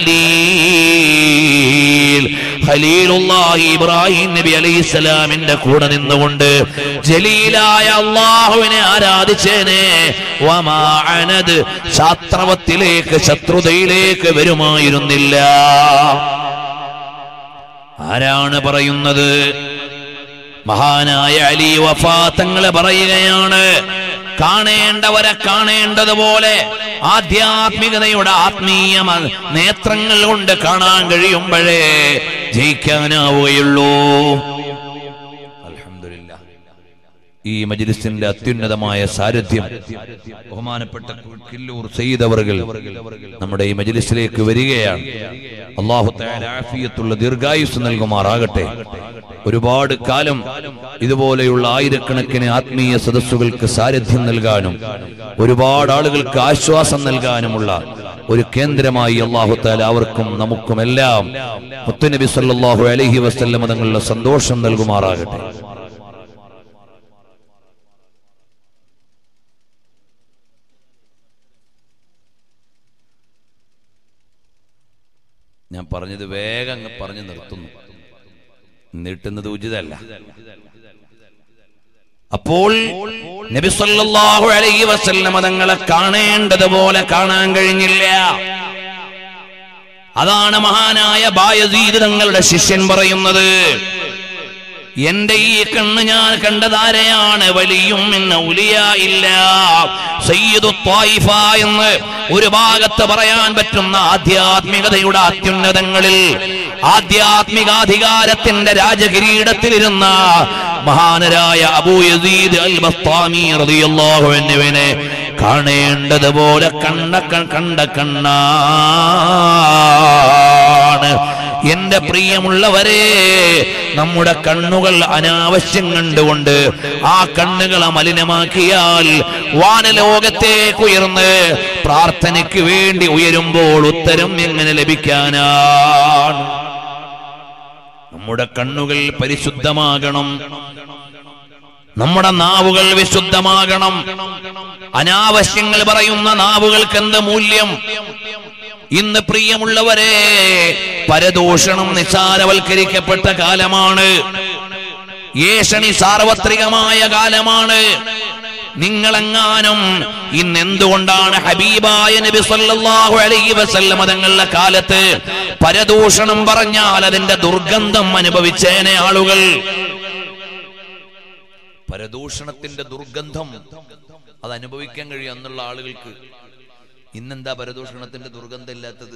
ഖലീൽ ഖലീലുല്ലാഹി ഇബ്രാഹിം നബി അലൈഹിസ്സലാമിന്റെ കൂടെ നിന്നുകൊണ്ട് ജലീലായ അള്ളാഹുവിനെ ആരാധിച്ചേനെ വമാ അനദ് ശാസ്ത്രവത്തിലേക്ക് ശത്രുതയിലേക്ക് വരുമായിരുന്നില്ല ആരാണ് പറയുന്നത് മഹാനായ അലി വഫാത്തങ്ങളെ പറയുകയാണ് കാണേണ്ടവരെ കാണേണ്ടതുപോലെ ആധ്യാത്മികതയുടെ ആത്മീയ മ- നേത്രങ്ങൾ കൊണ്ട് കാണാൻ കഴിയുമ്പോഴേ ജയിക്കാനാവുകയുള്ളൂ അൽഹംദുലില്ലാ ഈ മജ്ലിസിന്റെ അത്യുന്നതമായ സാരഥ്യം ബഹുമാനപ്പെട്ട കില്ലൂർ സയ്യിദ് അവർകൾ നമ്മുടെ ഈ മജ്ലിസിലേക്ക് വരികയാണ് അള്ളാഹു തആല ആഫിയത്തുള്ള ദീർഘായുസ് നൽകുമാറാകട്ടെ ഒരുപാട് കാലം ഇതുപോലെയുള്ള ആയിരക്കണക്കിന് ആത്മീയ സദസ്സുകൾക്ക് സാരഥ്യം നൽകാനും ഒരുപാട് ആളുകൾക്ക് ആശ്വാസം നൽകാനുമുള്ള ഒരു കേന്ദ്രമായി അള്ളാഹു താല അവർക്കും നമുക്കുമെല്ലാം മുത്തുനബി സല്ലല്ലാഹു അലൈഹി വസല്ലം തങ്ങളുടെ സന്തോഷം നൽകുമാറാകട്ടെ ഞാൻ പറഞ്ഞത് വേഗം അങ്ങ് പറഞ്ഞു നിർത്തുന്നു നീട്ടുന്നത് ഉചിതല്ല അപ്പോൾ നബി സല്ലല്ലാഹു അലൈഹി വസല്ലമ തങ്ങളെ കാണേണ്ടതുപോലെ കാണാൻ കഴിഞ്ഞില്ല അതാണ് മഹാനായ ബായസീദ് തങ്ങളുടെ ശിഷ്യൻ പറയുന്നത് എന്റെ ഈ കണ്ണ് ഞാൻ കണ്ടതാരെയാണ് വലിയും എന്ന ഉലിയ ഇല്ല സയ്യിദു ത്വായിഫ എന്ന് ഒരു ഭാഗത്ത് പറയാൻ പറ്റുന്ന ആധ്യാത്മികതയുടെ അത്യുന്നതങ്ങളിൽ ആധ്യാത്മികാധികാരത്തിന്റെ രാജകിരീടത്തിലിരുന്ന മഹാനരായ അബൂ യസീദ് അൽ ബസ്താമി റളിയല്ലാഹു അൻഹുവിനെ കാണേണ്ടതുപോലെ കണ്ട ക- കണ്ട കണ്ണാണ് എന്റെ പ്രിയമുള്ളവരെ നമ്മുടെ കണ്ണുകൾ അനാവശ്യം കണ്ടുകൊണ്ട് ആ കണ്ണുകളെ മലിനമാക്കിയാൽ വാനലോകത്തേക്ക് ഉയർന്ന് പ്രാർത്ഥനയ്ക്ക് വേണ്ടി ഉയരുമ്പോൾ ഉത്തരം എങ്ങനെ ലഭിക്കാനാണ് നമ്മുടെ കണ്ണുകൾ പരിശുദ്ധമാകണം നമ്മുടെ നാവുകൾ വിശുദ്ധമാകണം അനാവശ്യങ്ങൾ പറയുന്ന നാവുകൾക്ക് എന്ത് മൂല്യം ഇന്ന് പ്രിയമുള്ളവരെ പരദൂഷണം നിസാരവൽക്കരിക്കപ്പെട്ട കാലമാണ് ഏഷണി സാർവത്രികമായ കാലമാണ് നിങ്ങളെങ്ങാനും ഇന്ന് എന്തുകൊണ്ടാണ് ഹബീബായ നബി സല്ലല്ലാഹു അലൈഹി വസല്ലമ തങ്ങളുടെ കാലത്ത് പരദൂഷണം പറഞ്ഞാൽ അതിന്റെ ദുർഗന്ധം അനുഭവിച്ചേനെ ആളുകൾ പരദൂഷണത്തിന്റെ ദുർഗന്ധം അത് അനുഭവിക്കാൻ കഴിയും എന്നുള്ള ആളുകൾക്ക് ഇന്നെന്താ പരദൂഷണത്തിന്റെ ദുർഗന്ധം ഇല്ലാത്തത്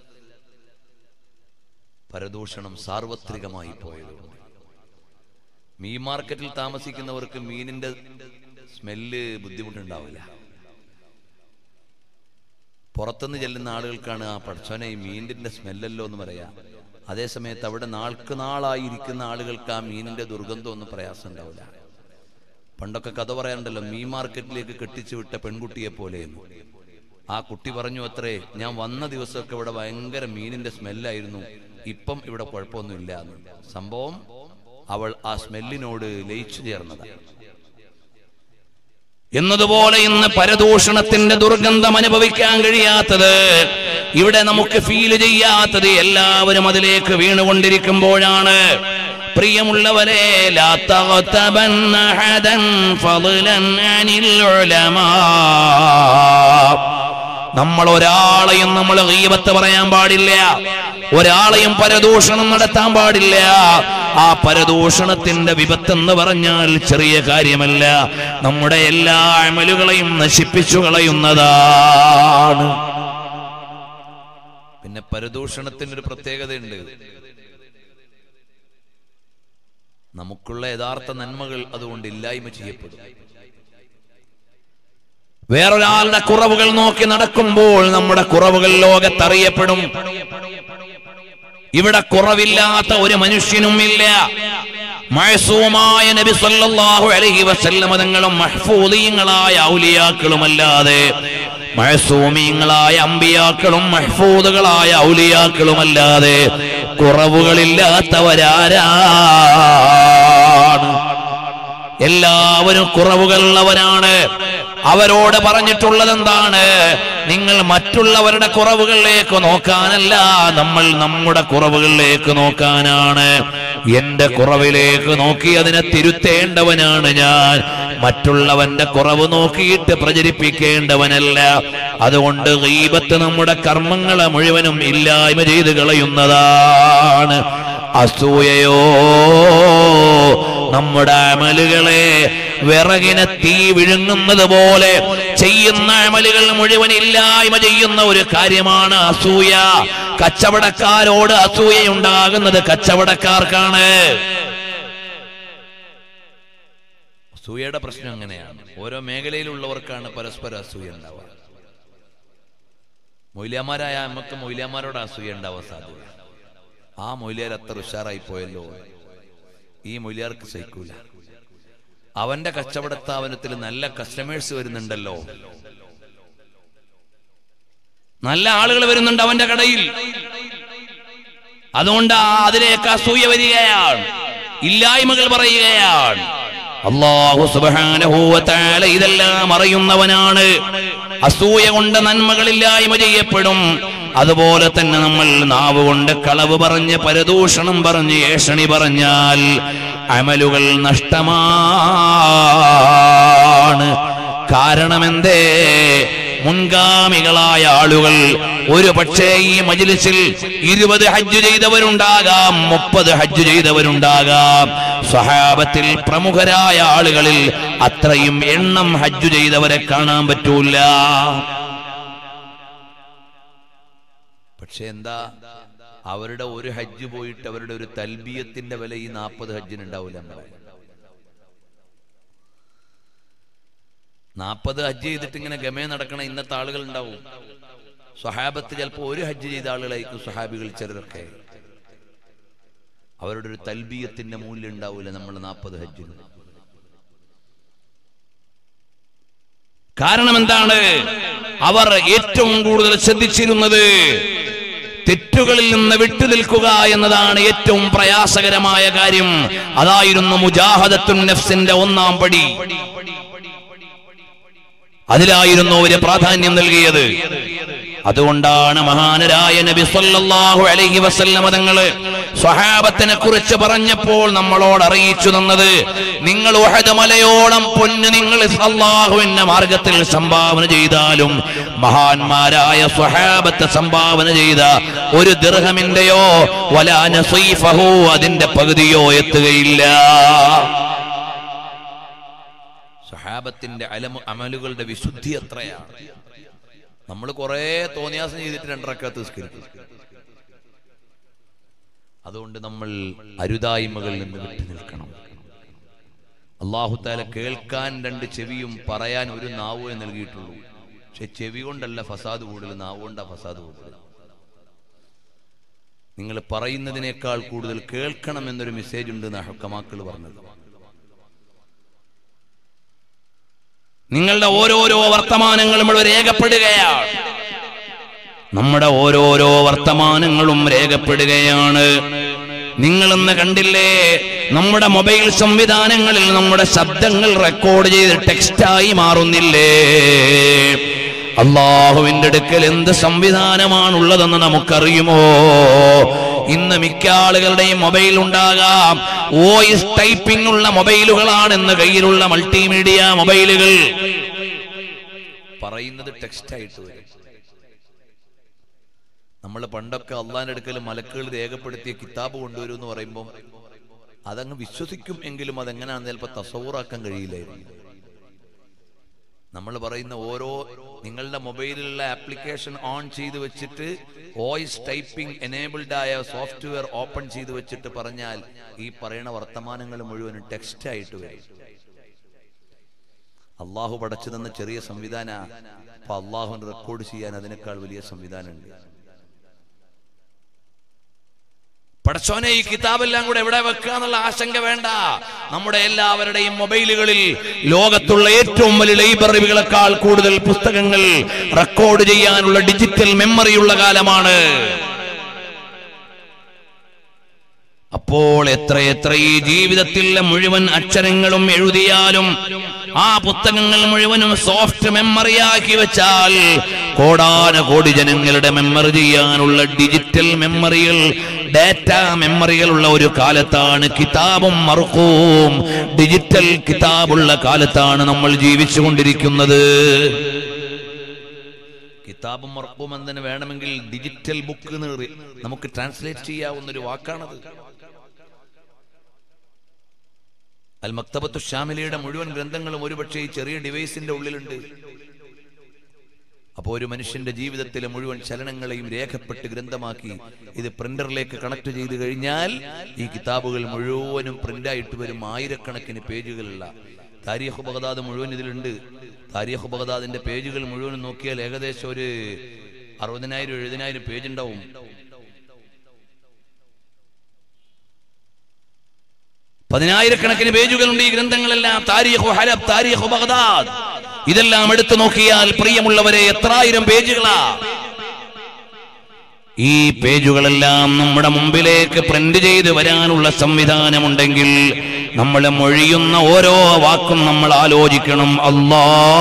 പരദൂഷണം സാർവത്രികമായി പോയതുകൊണ്ട് മീൻ മാർക്കറ്റിൽ താമസിക്കുന്നവർക്ക് മീനിന്റെ സ്മെല്ല് ബുദ്ധിമുട്ടുണ്ടാവില്ല പുറത്തുനിന്ന് ചെല്ലുന്ന ആളുകൾക്കാണ് ആ പഠിച്ചോനെ ഈ മീനിന്റെ സ്മെല്ലല്ലോ എന്ന് പറയാ അതേ സമയത്ത് അവിടെ നാൾക്ക് നാളായി ഇരിക്കുന്ന ആളുകൾക്ക് ആ മീനിന്റെ ദുർഗന്ധം ഒന്നും പ്രയാസം ഉണ്ടാവില്ല പണ്ടൊക്കെ കഥ പറയാറുണ്ടല്ലോ മീൻ മാർക്കറ്റിലേക്ക് കെട്ടിച്ചു വിട്ട പെൺകുട്ടിയെ പോലെയെന്ന് ആ കുട്ടി പറഞ്ഞു അത്രേ ഞാൻ വന്ന ദിവസമൊക്കെ ഇവിടെ ഭയങ്കര മീനിന്റെ സ്മെല്ലായിരുന്നു ഇപ്പം ഇവിടെ കുഴപ്പമൊന്നുമില്ല എന്ന് സംഭവം അവൾ ആ സ്മെല്ലിനോട് ലയിച്ചു ചേർന്നതാണ് എന്നതുപോലെ ഇന്ന് പരദൂഷണത്തിന്റെ ദുർഗന്ധം അനുഭവിക്കാൻ കഴിയാത്തത് ഇവിടെ നമുക്ക് ഫീൽ ചെയ്യാത്തത് എല്ലാവരും അതിലേക്ക് വീണുകൊണ്ടിരിക്കുമ്പോഴാണ് പ്രിയമുള്ളവരെ ലാ തഗ്തബന്ന അഹദൻ ഫളലൻ അനിൽ ഉലമാ നമ്മൾ ഒരാളെയും നമ്മൾ ഗീബത്ത് പറയാൻ പാടില്ല ഒരാളെയും പരദൂഷണം നടത്താൻ പാടില്ല ആ പരദൂഷണത്തിന്റെ വിപത്ത് എന്ന് പറഞ്ഞാൽ ചെറിയ കാര്യമല്ല നമ്മുടെ എല്ലാ അമലുകളെയും നശിപ്പിച്ചു കളയുന്നതാണ് പിന്നെ പരദൂഷണത്തിന് ഒരു പ്രത്യേകതയുണ്ട് നമുക്കുള്ള യഥാർത്ഥ നന്മകൾ അതുകൊണ്ട് ഇല്ലായ്മ ചെയ്യപ്പെടും വേറൊരാളുടെ കുറവുകൾ നോക്കി നടക്കുമ്പോൾ നമ്മുടെ കുറവുകൾ ലോകത്തറിയപ്പെടും ഇവിടെ കുറവില്ലാത്ത ഒരു മനുഷ്യനും ഇല്ല മഴസൂമായ നബി സല്ലല്ലാഹു അലൈഹി വസല്ലമ തങ്ങളും മഹ്ഫൂദീങ്ങളായ ഔലിയാക്കളുമല്ലാതെ മഴസൂമീങ്ങളായ അമ്പിയാക്കളും മഹ്ഫൂദുകളായ ഔലിയാക്കളുമല്ലാതെ കുറവുകളില്ലാത്തവരാരാണ് എല്ലാവരും കുറവുകളുള്ളവരാണ് അവരോട് പറഞ്ഞിട്ടുള്ളത് എന്താണ് നിങ്ങൾ മറ്റുള്ളവരുടെ കുറവുകളിലേക്ക് നോക്കാനല്ല നമ്മൾ നമ്മുടെ കുറവുകളിലേക്ക് നോക്കാനാണ് എന്റെ കുറവിലേക്ക് നോക്കി അതിനെ തിരുത്തേണ്ടവനാണ് ഞാൻ മറ്റുള്ളവന്റെ കുറവ് നോക്കിയിട്ട് പ്രചരിപ്പിക്കേണ്ടവനല്ല അതുകൊണ്ട് ഗീബത്ത് നമ്മുടെ കർമ്മങ്ങളെ മുഴുവനും ഇല്ലായ്മ ചെയ്ത് കളയുന്നതാണ് അസൂയയോ നമ്മുടെ അമലുകളെ വിറകിനെ തീ വിഴുങ്ങുന്നത് പോലെ ചെയ്യുന്ന അമലുകൾ മുഴുവൻ ഇല്ലായ്മ ചെയ്യുന്ന ഒരു കാര്യമാണ് അസൂയ കച്ചവടക്കാരോട് അസൂയയുണ്ടാകുന്നത് കച്ചവടക്കാർക്കാണ് അസൂയയുടെ പ്രശ്നം അങ്ങനെയാണ് ഓരോ മേഖലയിലുള്ളവർക്കാണ് പരസ്പര അസൂയ ഉണ്ടാവുക മൊയ്ലിയാമാരായ നമുക്ക് മൊയ്ലിയാമാരോട് അസൂയ ഉണ്ടാവാൻ സാധ്യത ആ മൊയ്ലിയാർ അത്ര ഉഷാറായി പോയല്ലോ ഈ മൊയ്ലിയാർക്ക് സഹിക്കൂല അവന്റെ കച്ചവട സ്ഥാപനത്തിൽ നല്ല കസ്റ്റമേഴ്സ് വരുന്നുണ്ടല്ലോ നല്ല ആളുകൾ വരുന്നുണ്ട് അവന്റെ കടയിൽ അതുകൊണ്ട് ആ അതിലേക്ക് അസൂയ വരികയാണ് ഇല്ലായ്മകൾ പറയുകയാണ് അള്ളാഹു സുബ്ഹാനഹു വ തആല ഇതെല്ലാം അറിയുന്നവനാണ് അസൂയ കൊണ്ട് നന്മകളില്ലായ്മ ചെയ്യപ്പെടും അതുപോലെ തന്നെ നമ്മൾ നാവ് കൊണ്ട് കളവ് പറഞ്ഞ് പരദൂഷണം പറഞ്ഞ് ഏഷണി പറഞ്ഞാൽ അമലുകൾ നഷ്ടമാണ് കാരണമെന്തേ മുൻഗാമികളായ ആളുകൾ ഒരു പക്ഷേ ഈ മജ്ലിസിൽ ഇരുപത് ഹജ്ജ് ചെയ്തവരുണ്ടാകാം മുപ്പത് ഹജ്ജ് ചെയ്തവരുണ്ടാകാം സ്വഹാബത്തിൽ പ്രമുഖരായ ആളുകളിൽ അത്രയും എണ്ണം ഹജ്ജ് ചെയ്തവരെ കാണാൻ പറ്റൂല പക്ഷെ എന്താ അവരുടെ ഒരു ഹജ്ജ് പോയിട്ട് അവരുടെ ഒരു തൽബിയത്തിന്റെ വില ഈ നാൽപ്പത് ഹജ്ജിന് ഉണ്ടാവില്ല നമ്മളെ നാൽപ്പത് ഹജ്ജ് ചെയ്തിട്ട് ഇങ്ങനെ ഗമേ നടക്കണ ഇന്നത്തെ ആളുകൾ ഉണ്ടാവും സ്വഹാബത്ത് ചിലപ്പോൾ ഒരു ഹജ്ജ് ചെയ്ത ആളുകളായിരിക്കും സ്വഹാബികൾ ചിലരൊക്കെ അവരുടെ ഒരു തൽബീയത്തിന്റെ മൂല്യം ഉണ്ടാവില്ല നമ്മൾ നാൽപ്പത് ഹജ്ജിന് കാരണം എന്താണ് അവർ ഏറ്റവും കൂടുതൽ ശ്രദ്ധിച്ചിരുന്നത് തെറ്റുകളിൽ നിന്ന് വിട്ടുനിൽക്കുക എന്നതാണ് ഏറ്റവും പ്രയാസകരമായ കാര്യം അതായിരുന്നു മുജാഹദത്തുൻ നഫ്സിന്റെ ഒന്നാം പടി അതിലായിരുന്നു ഒരു പ്രാധാന്യം നൽകിയത് അതുകൊണ്ടാണ് മഹാനരായ നബി സല്ലല്ലാഹു അലൈഹി വസല്ലമ തങ്ങള് സ്വഹാബത്തിനെ കുറിച്ച് പറഞ്ഞപ്പോൾ നമ്മളോട് അറിയിച്ചു തന്നത് നിങ്ങൾ ഉഹദ് മലയോളം പൊന്ന് നിങ്ങൾ അള്ളാഹുവിന്റെ മാർഗത്തിൽ സംഭാവന ചെയ്താലും മഹാന്മാരായ സ്വഹാബത്തെ സംഭാവന ചെയ്ത ഒരു ദിർഹമിന്റെയോ വലാ നസീഫഹു അതിന്റെ പകുതിയോ എത്തുകയില്ല സ്വഹാബത്തിന്റെ അലമു അമലുകളുടെ വിശുദ്ധി എത്രയാണ് നമ്മൾ കുറെ തോന്നിയാസം ചെയ്തിട്ട് രണ്ടരക്കാത്ത് നിസ്കരിക്കും അതുകൊണ്ട് നമ്മൾ അരുതായ്മകളിൽ നിന്ന് വിട്ടു നിൽക്കണം അള്ളാഹുത്താല കേൾക്കാൻ രണ്ട് ചെവിയും പറയാൻ ഒരു നാവുമേ നൽകിയിട്ടുള്ളൂ പക്ഷെ ചെവി കൊണ്ടല്ല ഫസാദ് കൂടുതൽ നാവ് കൊണ്ടാ ഫസാദ് കൂടുതൽ നിങ്ങൾ പറയുന്നതിനേക്കാൾ കൂടുതൽ കേൾക്കണം എന്നൊരു മെസ്സേജ് ഉണ്ട് എന്നാ ഹക്കമാക്കൾ പറഞ്ഞത് നിങ്ങളുടെ ഓരോരോ വർത്തമാനങ്ങളും ഇവിടെ രേഖപ്പെടുകയാണ് നമ്മുടെ ഓരോരോ വർത്തമാനങ്ങളും രേഖപ്പെടുകയാണ് നിങ്ങളെന്ന് കണ്ടില്ലേ നമ്മുടെ മൊബൈൽ സംവിധാനങ്ങളിൽ നമ്മുടെ ശബ്ദങ്ങൾ റെക്കോർഡ് ചെയ്ത് ടെക്സ്റ്റായി മാറുന്നില്ലേ അള്ളാഹുവിന്റെ അടുക്കൽ എന്ത് സംവിധാനമാണുള്ളതെന്ന് നമുക്കറിയുമോ ഇന്ന് മിക്ക ആളുകളുടെയും മൊബൈൽ ഉണ്ടാകാം വോയിസ് ടൈപ്പിംഗ് ഉള്ള മൊബൈലുകളാണ് ഇന്ന് കയ്യിലുള്ള മൾട്ടിമീഡിയ മൊബൈലുകൾ പറയുന്നത് ടെക്സ്റ്റ് ആയിട്ട് വരും നമ്മൾ പണ്ടൊക്കെ അള്ളാന്റെ അടുക്കൽ മലക്കുകൾ രേഖപ്പെടുത്തിയ കിതാബ് കൊണ്ടുവരും എന്ന് പറയുമ്പോൾ അതങ്ങ് വിശ്വസിക്കും എങ്കിലും അതെങ്ങനെയാണെന്ന് ചിലപ്പോൾ തസവൂറാക്കാൻ കഴിയില്ലായിരുന്നു നമ്മൾ പറയുന്ന ഓരോ നിങ്ങളുടെ മൊബൈലിലുള്ള ആപ്ലിക്കേഷൻ ഓൺ ചെയ്ത് വെച്ചിട്ട് വോയിസ് ടൈപ്പിംഗ് എനേബിൾഡ് ആയ സോഫ്റ്റ്വെയർ ഓപ്പൺ ചെയ്ത് വെച്ചിട്ട് പറഞ്ഞാൽ ഈ പറയുന്ന വർത്തമാനങ്ങൾ മുഴുവനും ടെക്സ്റ്റ് ആയിട്ട് വരും അള്ളാഹു പടച്ചു തന്ന ചെറിയ സംവിധാന അപ്പൊ അള്ളാഹുവിന് റെക്കോർഡ് ചെയ്യാൻ അതിനേക്കാൾ വലിയ സംവിധാനമുണ്ട് പടച്ചോനെ ഈ കിതാബെല്ലാം കൂടെ എവിടെ വെക്കുക എന്നുള്ള ആശങ്ക വേണ്ട നമ്മുടെ എല്ലാവരുടെയും മൊബൈലുകളിൽ ലോകത്തുള്ള ഏറ്റവും വലിയ ലൈബ്രറികളെക്കാൾ കൂടുതൽ പുസ്തകങ്ങൾ റെക്കോർഡ് ചെയ്യാനുള്ള ഡിജിറ്റൽ മെമ്മറിയുള്ള കാലമാണ് അപ്പോൾ എത്രയെത്ര ഈ ജീവിതത്തിലെ മുഴുവൻ അക്ഷരങ്ങളും എഴുതിയാലും ആ പുസ്തകങ്ങൾ മുഴുവനും സോഫ്റ്റ് മെമ്മറിയാക്കി വെച്ചാൽ കോടാന കോടി ജനങ്ങളുടെ മെമ്മറി ചെയ്യാനുള്ള ഡിജിറ്റൽ മെമ്മറികൾ ഡാറ്റ മെമ്മറികളുള്ള ഒരു കാലത്താണ് കിതാബും മറുക്കവും ഡിജിറ്റൽ കിതാബുള്ള കാലത്താണ് നമ്മൾ ജീവിച്ചു കൊണ്ടിരിക്കുന്നത് കിതാബും മറക്കും എന്നതിന് വേണമെങ്കിൽ ഡിജിറ്റൽ ബുക്ക് എന്ന് റി- നമുക്ക് ട്രാൻസ്ലേറ്റ് ചെയ്യാവുന്ന ഒരു വാക്കാണത് അൽ മക്തബത്തു ഷാമിലിയുടെ മുഴുവൻ ഗ്രന്ഥങ്ങളും ഒരുപക്ഷെ ഈ ചെറിയ ഡിവൈസിന്റെ ഉള്ളിലുണ്ട് അപ്പോൾ ഒരു മനുഷ്യന്റെ ജീവിതത്തിലെ മുഴുവൻ ചലനങ്ങളെയും രേഖപ്പെട്ട് ഗ്രന്ഥമാക്കി ഇത് പ്രിന്ററിലേക്ക് കണക്ട് ചെയ്ത് കഴിഞ്ഞാൽ ഈ കിതാബുകൾ മുഴുവനും പ്രിന്റായിട്ട് വരും ആയിരക്കണക്കിന് പേജുകളുള്ള താരിഖ് ബഗദാദ് മുഴുവൻ ഇതിലുണ്ട് താരിഖ് ബഗദാദിന്റെ പേജുകൾ മുഴുവൻ നോക്കിയാൽ ഏകദേശം ഒരു അറുപതിനായിരം എഴുപതിനായിരം പേജ് ഉണ്ടാവും പതിനായിരക്കണക്കിന് പേജുകളുണ്ട് ഈ ഗ്രന്ഥങ്ങളെല്ലാം താരീഖു ഹലബ് താരീഖു ബഗ്ദാദ് ഇതെല്ലാം എടുത്തു നോക്കിയാൽ പ്രിയമുള്ളവരെ എത്രായിരം പേജുകളാ ഈ പേജുകളെല്ലാം നമ്മുടെ മുമ്പിലേക്ക് പ്രിന്റ് ചെയ്ത് വരാനുള്ള സംവിധാനമുണ്ടെങ്കിൽ നമ്മൾ മൊഴിയുന്ന ഓരോ വാക്കും നമ്മൾ ആലോചിക്കണം അല്ലാ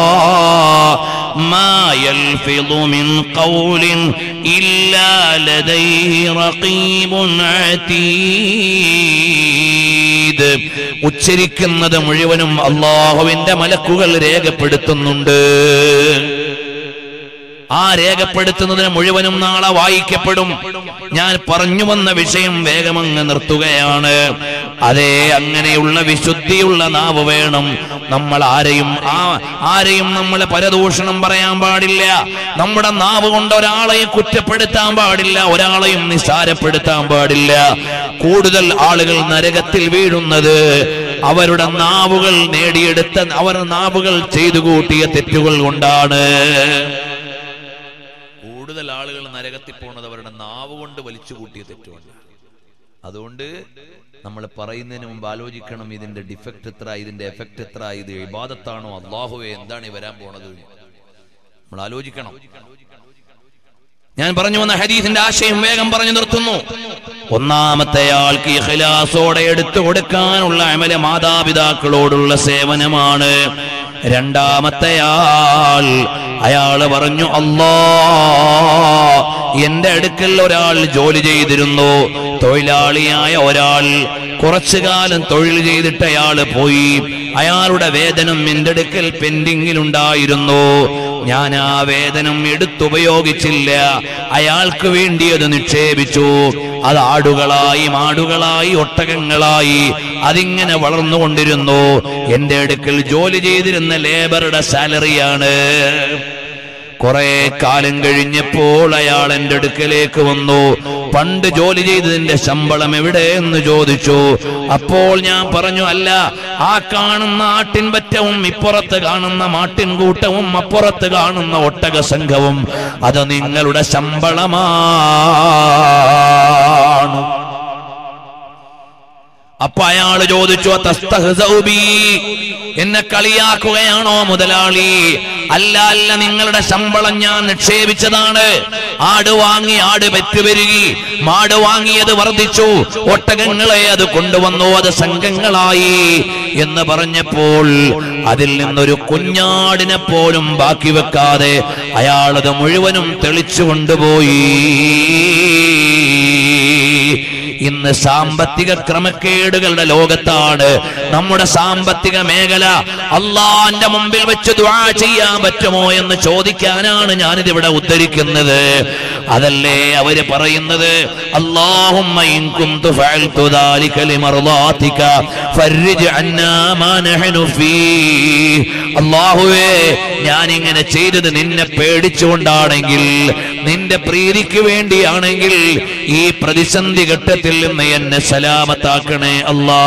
ما يلفظ من قول إلا لديه رقيب عتيد ഉച്ചരിക്കുന്നത് മുഴുവനും അള്ളാഹുവിന്റെ മലക്കുകൾ രേഖപ്പെടുത്തുന്നുണ്ട് ആ രേഖപ്പെടുത്തുന്നതിന് മുഴുവനും നാളെ വായിക്കപ്പെടും ഞാൻ പറഞ്ഞു വന്ന വിഷയം വേഗമങ്ങ് നിർത്തുകയാണ് അതേ അങ്ങനെയുള്ള വിശുദ്ധിയുള്ള നാവ് വേണം നമ്മൾ ആരെയും ആ ആരെയും നമ്മൾ പരദൂഷണം പറയാൻ പാടില്ല നമ്മുടെ നാവ് കൊണ്ട് ഒരാളെയും കുറ്റപ്പെടുത്താൻ പാടില്ല ഒരാളെയും നിസ്സാരപ്പെടുത്താൻ പാടില്ല കൂടുതൽ ആളുകൾ നരകത്തിൽ വീഴുന്നത് അവരുടെ നാവുകൾ നേടിയെടുത്ത അവർ നാവുകൾ ചെയ്തു കൂട്ടിയ തെറ്റുകൾ കൊണ്ടാണ് കൂടുതൽ ആളുകൾ നരകത്തിൽ പോണത് അവരുടെ നാവ് കൊണ്ട് വലിച്ചു കൂട്ടിയ തെറ്റുകൊണ്ട് അതുകൊണ്ട് നമ്മൾ പറയുന്നതിന് മുമ്പ് ആലോചിക്കണം ഇതിന്റെ ഡിഫക്റ്റ് എത്ര ഇതിന്റെ എഫക്റ്റ് എത്ര ഇത് ഇബാദത്താണോ അള്ളാഹുവെ എന്താണ് ഈ വരാൻ പോണത് നമ്മൾ ആലോചിക്കണം ഞാൻ പറഞ്ഞു വന്ന ഹദീസിന്റെ ആശയം വേഗം പറഞ്ഞു നിർത്തുന്നു ഒന്നാമത്തെ ആൾക്ക് ഇഖ്ലാസോടെ എടുത്തു കൊടുക്കാനുള്ള അമല മാതാപിതാക്കളോടുള്ള സേവനമാണ് രണ്ടാമത്തെ ആൾ അയാള് പറഞ്ഞു അല്ലാ എന്റെ അടുക്കൽ ഒരാൾ ജോലി ചെയ്തിരുന്നു തൊഴിലാളിയായ ഒരാൾ കുറച്ചു കാലം തൊഴിൽ ചെയ്തിട്ട് അയാള് പോയി അയാളുടെ വേതനം എന്റെ അടുക്കൽ പെൻഡിങ്ങിലുണ്ടായിരുന്നു ഞാൻ ആ വേതനം എടുത്തുപയോഗിച്ചില്ല അയാൾക്ക് വേണ്ടി അത് നിക്ഷേപിച്ചു അത് ആടുകളായി മാടുകളായി ഒട്ടകങ്ങളായി അതിങ്ങനെ വളർന്നുകൊണ്ടിരുന്നു എന്റെ അടുക്കൽ ജോലി ചെയ്തിരുന്ന ലേബറുടെ സാലറിയാണ് കുറെ കാലം കഴിഞ്ഞപ്പോൾ അയാൾ എന്റെ അടുക്കലേക്ക് വന്നു പണ്ട് ജോലി ചെയ്തതിന്റെ ശമ്പളം എവിടെ എന്ന് ചോദിച്ചു അപ്പോൾ ഞാൻ പറഞ്ഞു അല്ല ആ കാണുന്ന ആട്ടിൻ പറ്റവും ഇപ്പുറത്ത് കാണുന്ന മാട്ടിൻ കൂട്ടവും അപ്പുറത്ത് കാണുന്ന ഒട്ടക സംഘവും അത് നിങ്ങളുടെ ശമ്പളമാണ് അപ്പൊ അയാള് ചോദിച്ചു "അതസ്തഹ്സഉ ബി?" എന്നെ കളിയാക്കുകയാണോ മുതലാളി അല്ല അല്ല നിങ്ങളുടെ ശമ്പളം ഞാൻ നിക്ഷേപിച്ചതാണ് ആട് വാങ്ങി ആട് പെറ്റുപെരുകി മാട് വാങ്ങിയത് വർദ്ധിച്ചു ഒട്ടകങ്ങളെ അത് കൊണ്ടുവന്നു അത് സംഘങ്ങളായി എന്ന് പറഞ്ഞപ്പോൾ അതിൽ നിന്നൊരു കുഞ്ഞാടിനെ പോലും ബാക്കി വെക്കാതെ അയാളത് മുഴുവനും തെളിച്ചു കൊണ്ടുപോയി ഇന്ന് സാമ്പത്തിക ക്രമക്കേടുകളുടെ ലോകത്താണ് നമ്മുടെ സാമ്പത്തിക മേഖല അള്ളാന്റെ മുമ്പിൽ വെച്ച് ദ്വാ ചെയ്യാൻ പറ്റുമോ എന്ന് ചോദിക്കാനാണ് ഞാനിതിവിടെ ഉദ്ധരിക്കുന്നത് അതല്ലേ അവര് പറയുന്നത് അല്ലാഹുമ്മ ഇൻ കുന്തു ഫഅൽതു ദാലിക ലിമർളാതിക ഫർരിജ് അന്നാ മാ നഹ്നു ഫീഹ് അല്ലാഹുവേ ഞാൻ ഇങ്ങനെ ചെയ്തത് നിന്നെ പേടിച്ചുകൊണ്ടാണെങ്കിൽ നിന്റെ പ്രീതിക്ക് വേണ്ടിയാണെങ്കിൽ ഈ പ്രതിസന്ധി ഘട്ടത്തിൽ നിന്ന് എന്നെ സലാമത്താക്കണേ അല്ലാ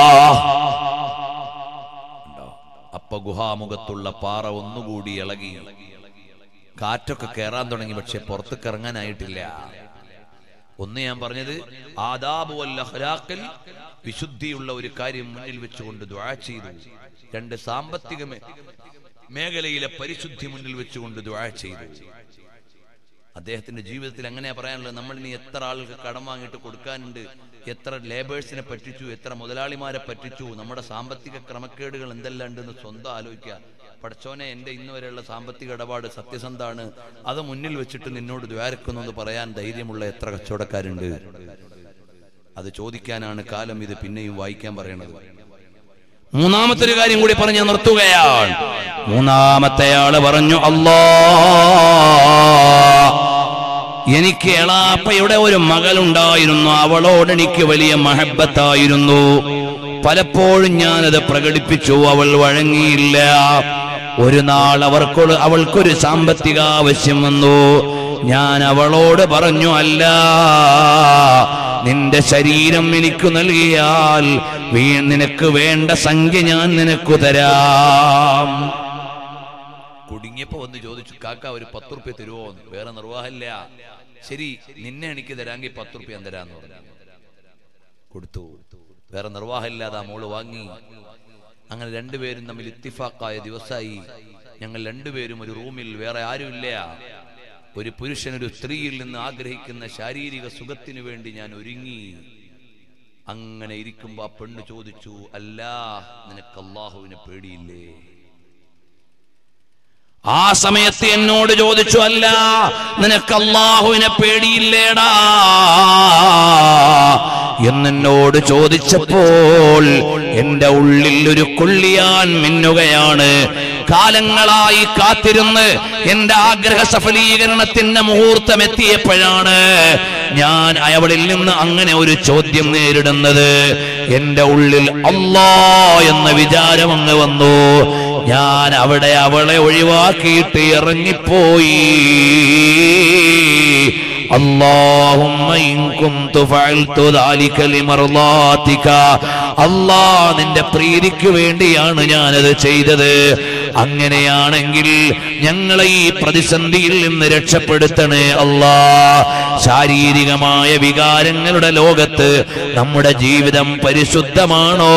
അപ്പൊ ഗുഹാമുഖത്തുള്ള പാറ ഒന്നുകൂടി ഇളകി കാറ്റൊക്കെ കയറാൻ തുടങ്ങി പക്ഷെ പുറത്തേക്ക് ഇറങ്ങാനായിട്ടില്ല ഒന്ന് ഞാൻ പറഞ്ഞത് ആദാബു വൽ അഖ്ലാഖിൽ വിശുദ്ധിയുള്ള ഒരു കാര്യം മുന്നിൽ വെച്ചുകൊണ്ട് ദ്വാ ചെയ്തു രണ്ട് സാമ്പത്തിക മേ- മേഖലയിലെ പരിശുദ്ധി മുന്നിൽ വെച്ചുകൊണ്ട് ദ്വാ ചെയ്തു അദ്ദേഹത്തിന്റെ ജീവിതത്തിൽ അങ്ങനെയാ പറയാനുള്ളത് നമ്മൾ ഇനി എത്ര ആൾക്ക് കടം വാങ്ങിയിട്ട് കൊടുക്കാനുണ്ട് എത്ര ലേബേഴ്സിനെ പറ്റിച്ചു എത്ര മുതലാളിമാരെ പറ്റിച്ചു നമ്മുടെ സാമ്പത്തിക ക്രമക്കേടുകൾ എന്തെല്ലാം ഉണ്ടെന്ന് സ്വന്തം ആലോചിക്കുക പഠിച്ചോനെ എന്റെ ഇന്ന് വരെയുള്ള സാമ്പത്തിക ഇടപാട് സത്യസന്ധാണ് അത് മുന്നിൽ വെച്ചിട്ട് നിന്നോട് ദ്വാരക്കുന്നു എന്ന് പറയാൻ ധൈര്യമുള്ള എത്ര കച്ചവടക്കാരുണ്ട് അത് ചോദിക്കാനാണ് കാലം ഇത് പിന്നെയും വായിക്കാൻ പറയണത് മൂന്നാമത്തെ ഒരു കാര്യം കൂടി പറഞ്ഞ് നിർത്തുകയാണ് മൂന്നാമത്തെ ആള് പറഞ്ഞു അല്ലാ എനിക്ക് എളാപ്പയുടെ ഒരു മകളുണ്ടായിരുന്നു അവളോട് എനിക്ക് വലിയ മഹബത്തായിരുന്നു പലപ്പോഴും ഞാനത് പ്രകടിപ്പിച്ചു അവൾ വഴങ്ങിയില്ല ഒരു നാൾ അവർക്കൊരു അവൾക്കൊരു സാമ്പത്തിക ആവശ്യം വന്നു ഞാൻ അവളോട് പറഞ്ഞു അല്ല നിന്റെ ശരീരം എനിക്ക് നൽകിയാൽ വീ നിനക്ക് വേണ്ട സംഖ്യ ഞാൻ നിനക്ക് തരാം കുടുങ്ങിയപ്പോ വന്ന് ചോദിച്ചു കാക്ക ഒരു പത്ത് റുപ്യ തരുമോ വേറെ നിർവാഹമില്ല ശരി നിന്നെ എനിക്ക് തരാമെങ്കിൽ പത്ത് റുപ്യ ഞാൻ തരാന്ന് പറഞ്ഞു കൊടുത്തു വേറെ നിർവാഹമില്ലാതെ ആ മോള് വാങ്ങി അങ്ങനെ രണ്ടുപേരും തമ്മിൽ ഇത്തിഫാക്കായ ദിവസമായി ഞങ്ങൾ രണ്ടുപേരും ഒരു റൂമിൽ വേറെ ആരുമില്ല ഒരു പുരുഷൻ ഒരു സ്ത്രീയിൽ നിന്ന് ആഗ്രഹിക്കുന്ന ശാരീരിക സുഖത്തിനു വേണ്ടി ഞാൻ ഒരുങ്ങി അങ്ങനെ ഇരിക്കുമ്പോ ആ പെണ്ണ് ചോദിച്ചു അല്ലാ നിനക്ക് അള്ളാഹുവിനെ പേടിയില്ലേ ആ സമയത്ത് എന്നോട് ചോദിച്ചു അല്ല നിനക്ക് അള്ളാഹുവിനെ പേടിയില്ലേടാ എന്നെന്നോട് ചോദിച്ചപ്പോൾ എന്റെ ഉള്ളിൽ ഒരു കൊള്ളിയാൻ മിന്നുകയാണ് കാലങ്ങളായി കാത്തിരുന്ന് എന്റെ ആഗ്രഹ സഫലീകരണത്തിന്റെ മുഹൂർത്തം എത്തിയപ്പോഴാണ് ഞാൻ അവളിൽ നിന്ന് അങ്ങനെ ഒരു ചോദ്യം നേരിടുന്നത് എന്റെ ഉള്ളിൽ അല്ലാ എന്ന വിചാരം അങ്ങ് വന്നു ഞാൻ അവിടെ അവളെ ഒഴിവാക്കിയിട്ട് ഇറങ്ങിപ്പോയി اللهم إن كنت فعلت ذلك لمرضاتك അല്ലാ നിന്റെ പ്രീതിക്ക് വേണ്ടിയാണ് ഞാനത് ചെയ്തത് അങ്ങനെയാണെങ്കിൽ ഞങ്ങളെ ഈ പ്രതിസന്ധിയിൽ നിന്ന് രക്ഷപ്പെടുത്തണേ അല്ലാ ശാരീരികമായ വികാരങ്ങളുടെ ലോകത്ത് നമ്മുടെ ജീവിതം പരിശുദ്ധമാണോ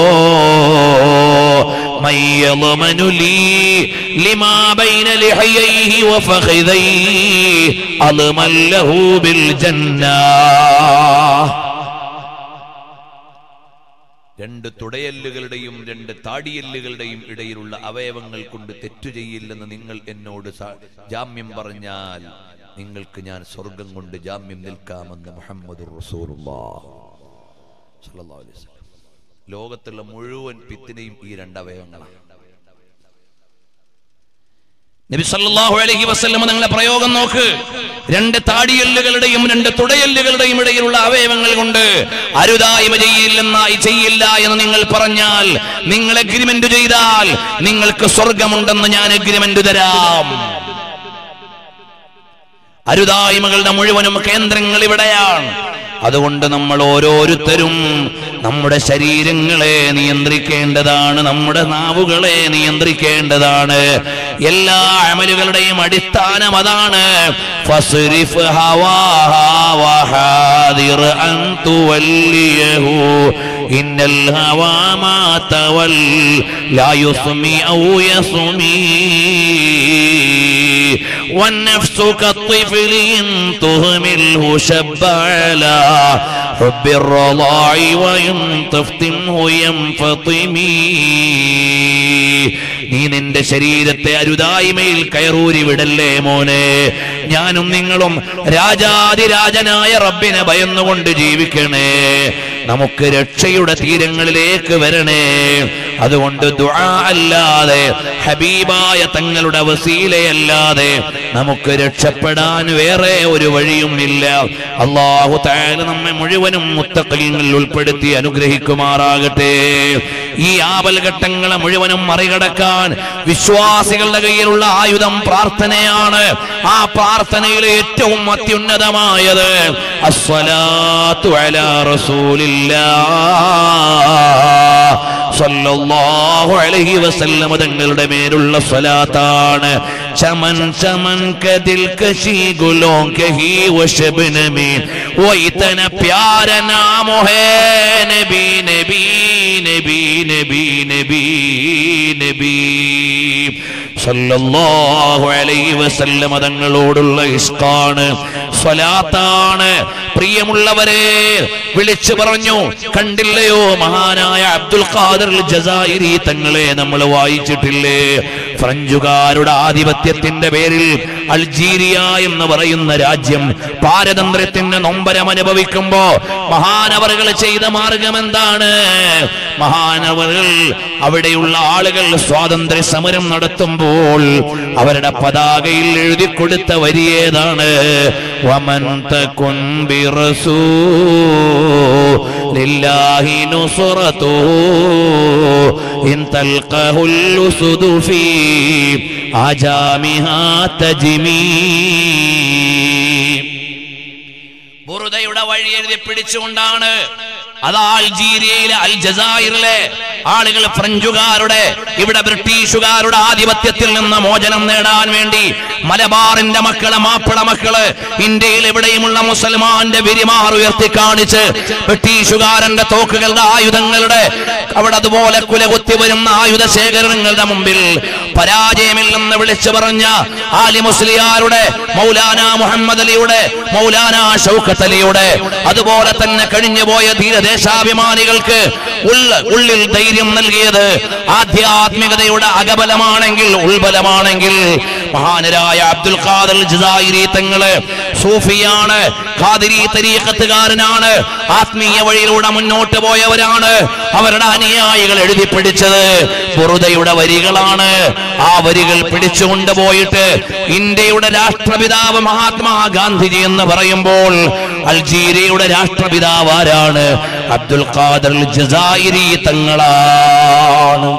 من يضمن لي لما بين لحييه وفخذيه أضمن له بالجنة രണ്ട് തുടയല്ലുകളുടെയും രണ്ട് താടിയല്ലുകളുടെയും ഇടയിലുള്ള അവയവങ്ങൾ കൊണ്ട് തെറ്റു ചെയ്യില്ലെന്ന് നിങ്ങൾ എന്നോട് സ- ജാമ്യം പറഞ്ഞാൽ നിങ്ങൾക്ക് ഞാൻ സ്വർഗം കൊണ്ട് ജാമ്യം നിൽക്കാമെന്ന് മുഹമ്മദ് ലോകത്തുള്ള മുഴുവൻ പിത്തിനെയും ഈ രണ്ട് അവയവങ്ങളാണ് നബി സല്ലല്ലാഹു അലൈഹി വസല്ലം നിങ്ങളെ പ്രയോഗം നോക്ക് രണ്ട് താടിയല്ലുകളുടെയും രണ്ട് തുടയല്ലുകളുടെയും ഇടയിലുള്ള അവയവങ്ങൾ കൊണ്ട് അരുതായ്മ ചെയ്യില്ലെന്നായി ചെയ്യില്ല എന്ന് നിങ്ങൾ പറഞ്ഞാൽ നിങ്ങൾ എഗ്രിമെന്റ് ചെയ്താൽ നിങ്ങൾക്ക് സ്വർഗമുണ്ടെന്ന് ഞാൻ എഗ്രിമെന്റ് തരാം അരുതായ്മകളുടെ മുഴുവനും കേന്ദ്രങ്ങൾ ഇവിടെയാണ് അതുകൊണ്ട് നമ്മൾ ഓരോരുത്തരും നമ്മുടെ ശരീരങ്ങളെ നിയന്ത്രിക്കേണ്ടതാണ് നമ്മുടെ നാവുകളെ നിയന്ത്രിക്കേണ്ടതാണ് എല്ലാ അമലുകളുടെയും അടിസ്ഥാനം അതാണ് ഫസ്രിഫ് ഹവാഹാ വഹാദിർ അൻ തുവല്ലിയഹു ഇന്നൽ ഹവാ മാ തവൽ ലാ യുസ്മി ഔ യസ്മി والنفس كالطفل إن تهمله شب على حب الرضاع وإن تفتنه ينفطمي നീ നിന്റെ ശരീരത്തെ അരുതായ്മയിൽ കയറൂരി വിടല്ലേ മോനെ ഞാനും നിങ്ങളും രാജാതിരാജനായ റബ്ബിനെ ഭയന്നുകൊണ്ട് ജീവിക്കണേ നമുക്ക് രക്ഷയുടെ തീരങ്ങളിലേക്ക് വരണേ അതുകൊണ്ട് ദുആ അല്ലാതെ ഹബീബായ തങ്ങളുടെ വസീലയല്ലാതെ നമുക്ക് രക്ഷപ്പെടാൻ വേറെ ഒരു വഴിയും ഇല്ല അള്ളാഹു താല നമ്മെ മുഴുവനും മുത്തക്കലിങ്ങളിൽ ഉൾപ്പെടുത്തി അനുഗ്രഹിക്കുമാറാകട്ടെ ഈ ആപൽഘട്ടങ്ങളെ മുഴുവനും മറികടക്കാൻ വിശ്വാസികളുടെ കയ്യിലുള്ള ആയുധം പ്രാർത്ഥനയാണ് ആ പ്രാർത്ഥനയിൽ ഏറ്റവും അത്യുന്നതമായത് അസ്വലാത്തു അലാ റസൂലില്ലാ സല്ലല്ലാഹു അലൈഹി വസല്ലമ തങ്ങളുടെ മേലുള്ള സ്വലാത്താണ് ചമൻ ചമൻ കദിൽ കശി ഗുലോं के ही वो शबनमी वो इतना प्यारा नाम है नबी नबी नबी नबी नबी नबी സല്ലല്ലാഹു അലൈഹി വസല്ലമ തങ്ങളോടുള്ള ഇഷ്കാണ് സ്വലാത്താണ് പ്രിയമുള്ളവരെ വിളിച്ചു പറഞ്ഞു കണ്ടില്ലയോ മഹാനായ അബ്ദുൽ ഖാദർ ജസായിരി തങ്ങളെ നമ്മൾ വായിച്ചിട്ടില്ലേ ഫ്രഞ്ചുകാരുടെ ആധിപത്യത്തിന്റെ പേരിൽ അൾജീരിയ എന്ന് പറയുന്ന രാജ്യം പാരതന്ത്ര്യത്തിന്റെ നൊമ്പരം അനുഭവിക്കുമ്പോ മഹാനവറുകൾ ചെയ്ത മാർഗം എന്താണ് മഹാനവറുകൾ അവിടെയുള്ള ആളുകൾ സ്വാതന്ത്ര്യ സമരം നടത്തുമ്പോൾ അവരുടെ പതാകയിൽ എഴുതി കൊടുത്ത വരിയേതാണ് വമൻ തകുൻ ബിറസൂലില്ലാഹി നുസ്റതുഹു ഇൻ തൽഖഹുൽ ഉസുദു ഫീ ആജാമിഹാ തജ്മീ ബുറുദയുടെ വഴി എഴുതി പിടിച്ചുകൊണ്ടാണ് അത് അൾജീരിയയിലെ അൽ ജസായിരിലെ ആളുകൾ ഫ്രഞ്ചുകാരുടെ ഇവിടെ ബ്രിട്ടീഷുകാരുടെ ആധിപത്യത്തിൽ നിന്ന് മോചനം നേടാൻ വേണ്ടി മലബാറിന്റെ മക്കള് മാപ്പിള മക്കള് ഇന്ത്യയിൽ എവിടെയുമുള്ള മുസൽമാന്റെ വിരിമാർ ഉയർത്തി കാണിച്ച് ബ്രിട്ടീഷുകാരന്റെ തോക്കുകളുടെ ആയുധങ്ങളുടെ അവിടെ അതുപോലെ കുലകുത്തി വരുന്ന ആയുധ ശേഖരണങ്ങളുടെ മുമ്പിൽ പരാജയമില്ലെന്ന് വിളിച്ചു പറഞ്ഞ ആലി മുസ്ലിയാരുടെ മൗലാന മുഹമ്മദ് അലിയുടെ മൗലാന ഷൗക്കത്ത് അലിയുടെ അതുപോലെ തന്നെ കഴിഞ്ഞുപോയ ധീരദേശാഭിമാനികൾക്ക് ഉള്ള ഉള്ളിൽ ധൈര്യം നൽകിയത് ആധ്യാത്മികതയുടെ അകബലമാണെങ്കിൽ ഉൾബലമാണെങ്കിൽ മഹാനരായ അബ്ദുൽ ഖാദർ ജസായിരി തങ്ങള് സൂഫിയാണ് ഖാദിരി തരീഖത്തുകാരനാണ് ആത്മീയ വഴിയിലൂടെ മുന്നോട്ട് പോയവരാണ് അവരുടെ അനുയായികൾ എഴുതി പിടിച്ചത് ബുറുദയുടെ വരികളാണ് ആ വരികൾ പിടിച്ചുകൊണ്ട് പോയിട്ട് ഇന്ത്യയുടെ രാഷ്ട്രപിതാവ് മഹാത്മാഗാന്ധിജി എന്ന് പറയുമ്പോൾ അൾജീരിയയുടെ രാഷ്ട്രപിതാവ് ആരാണ് അബ്ദുൽ ഖാദർ ജസായിരി തങ്ങളാണ്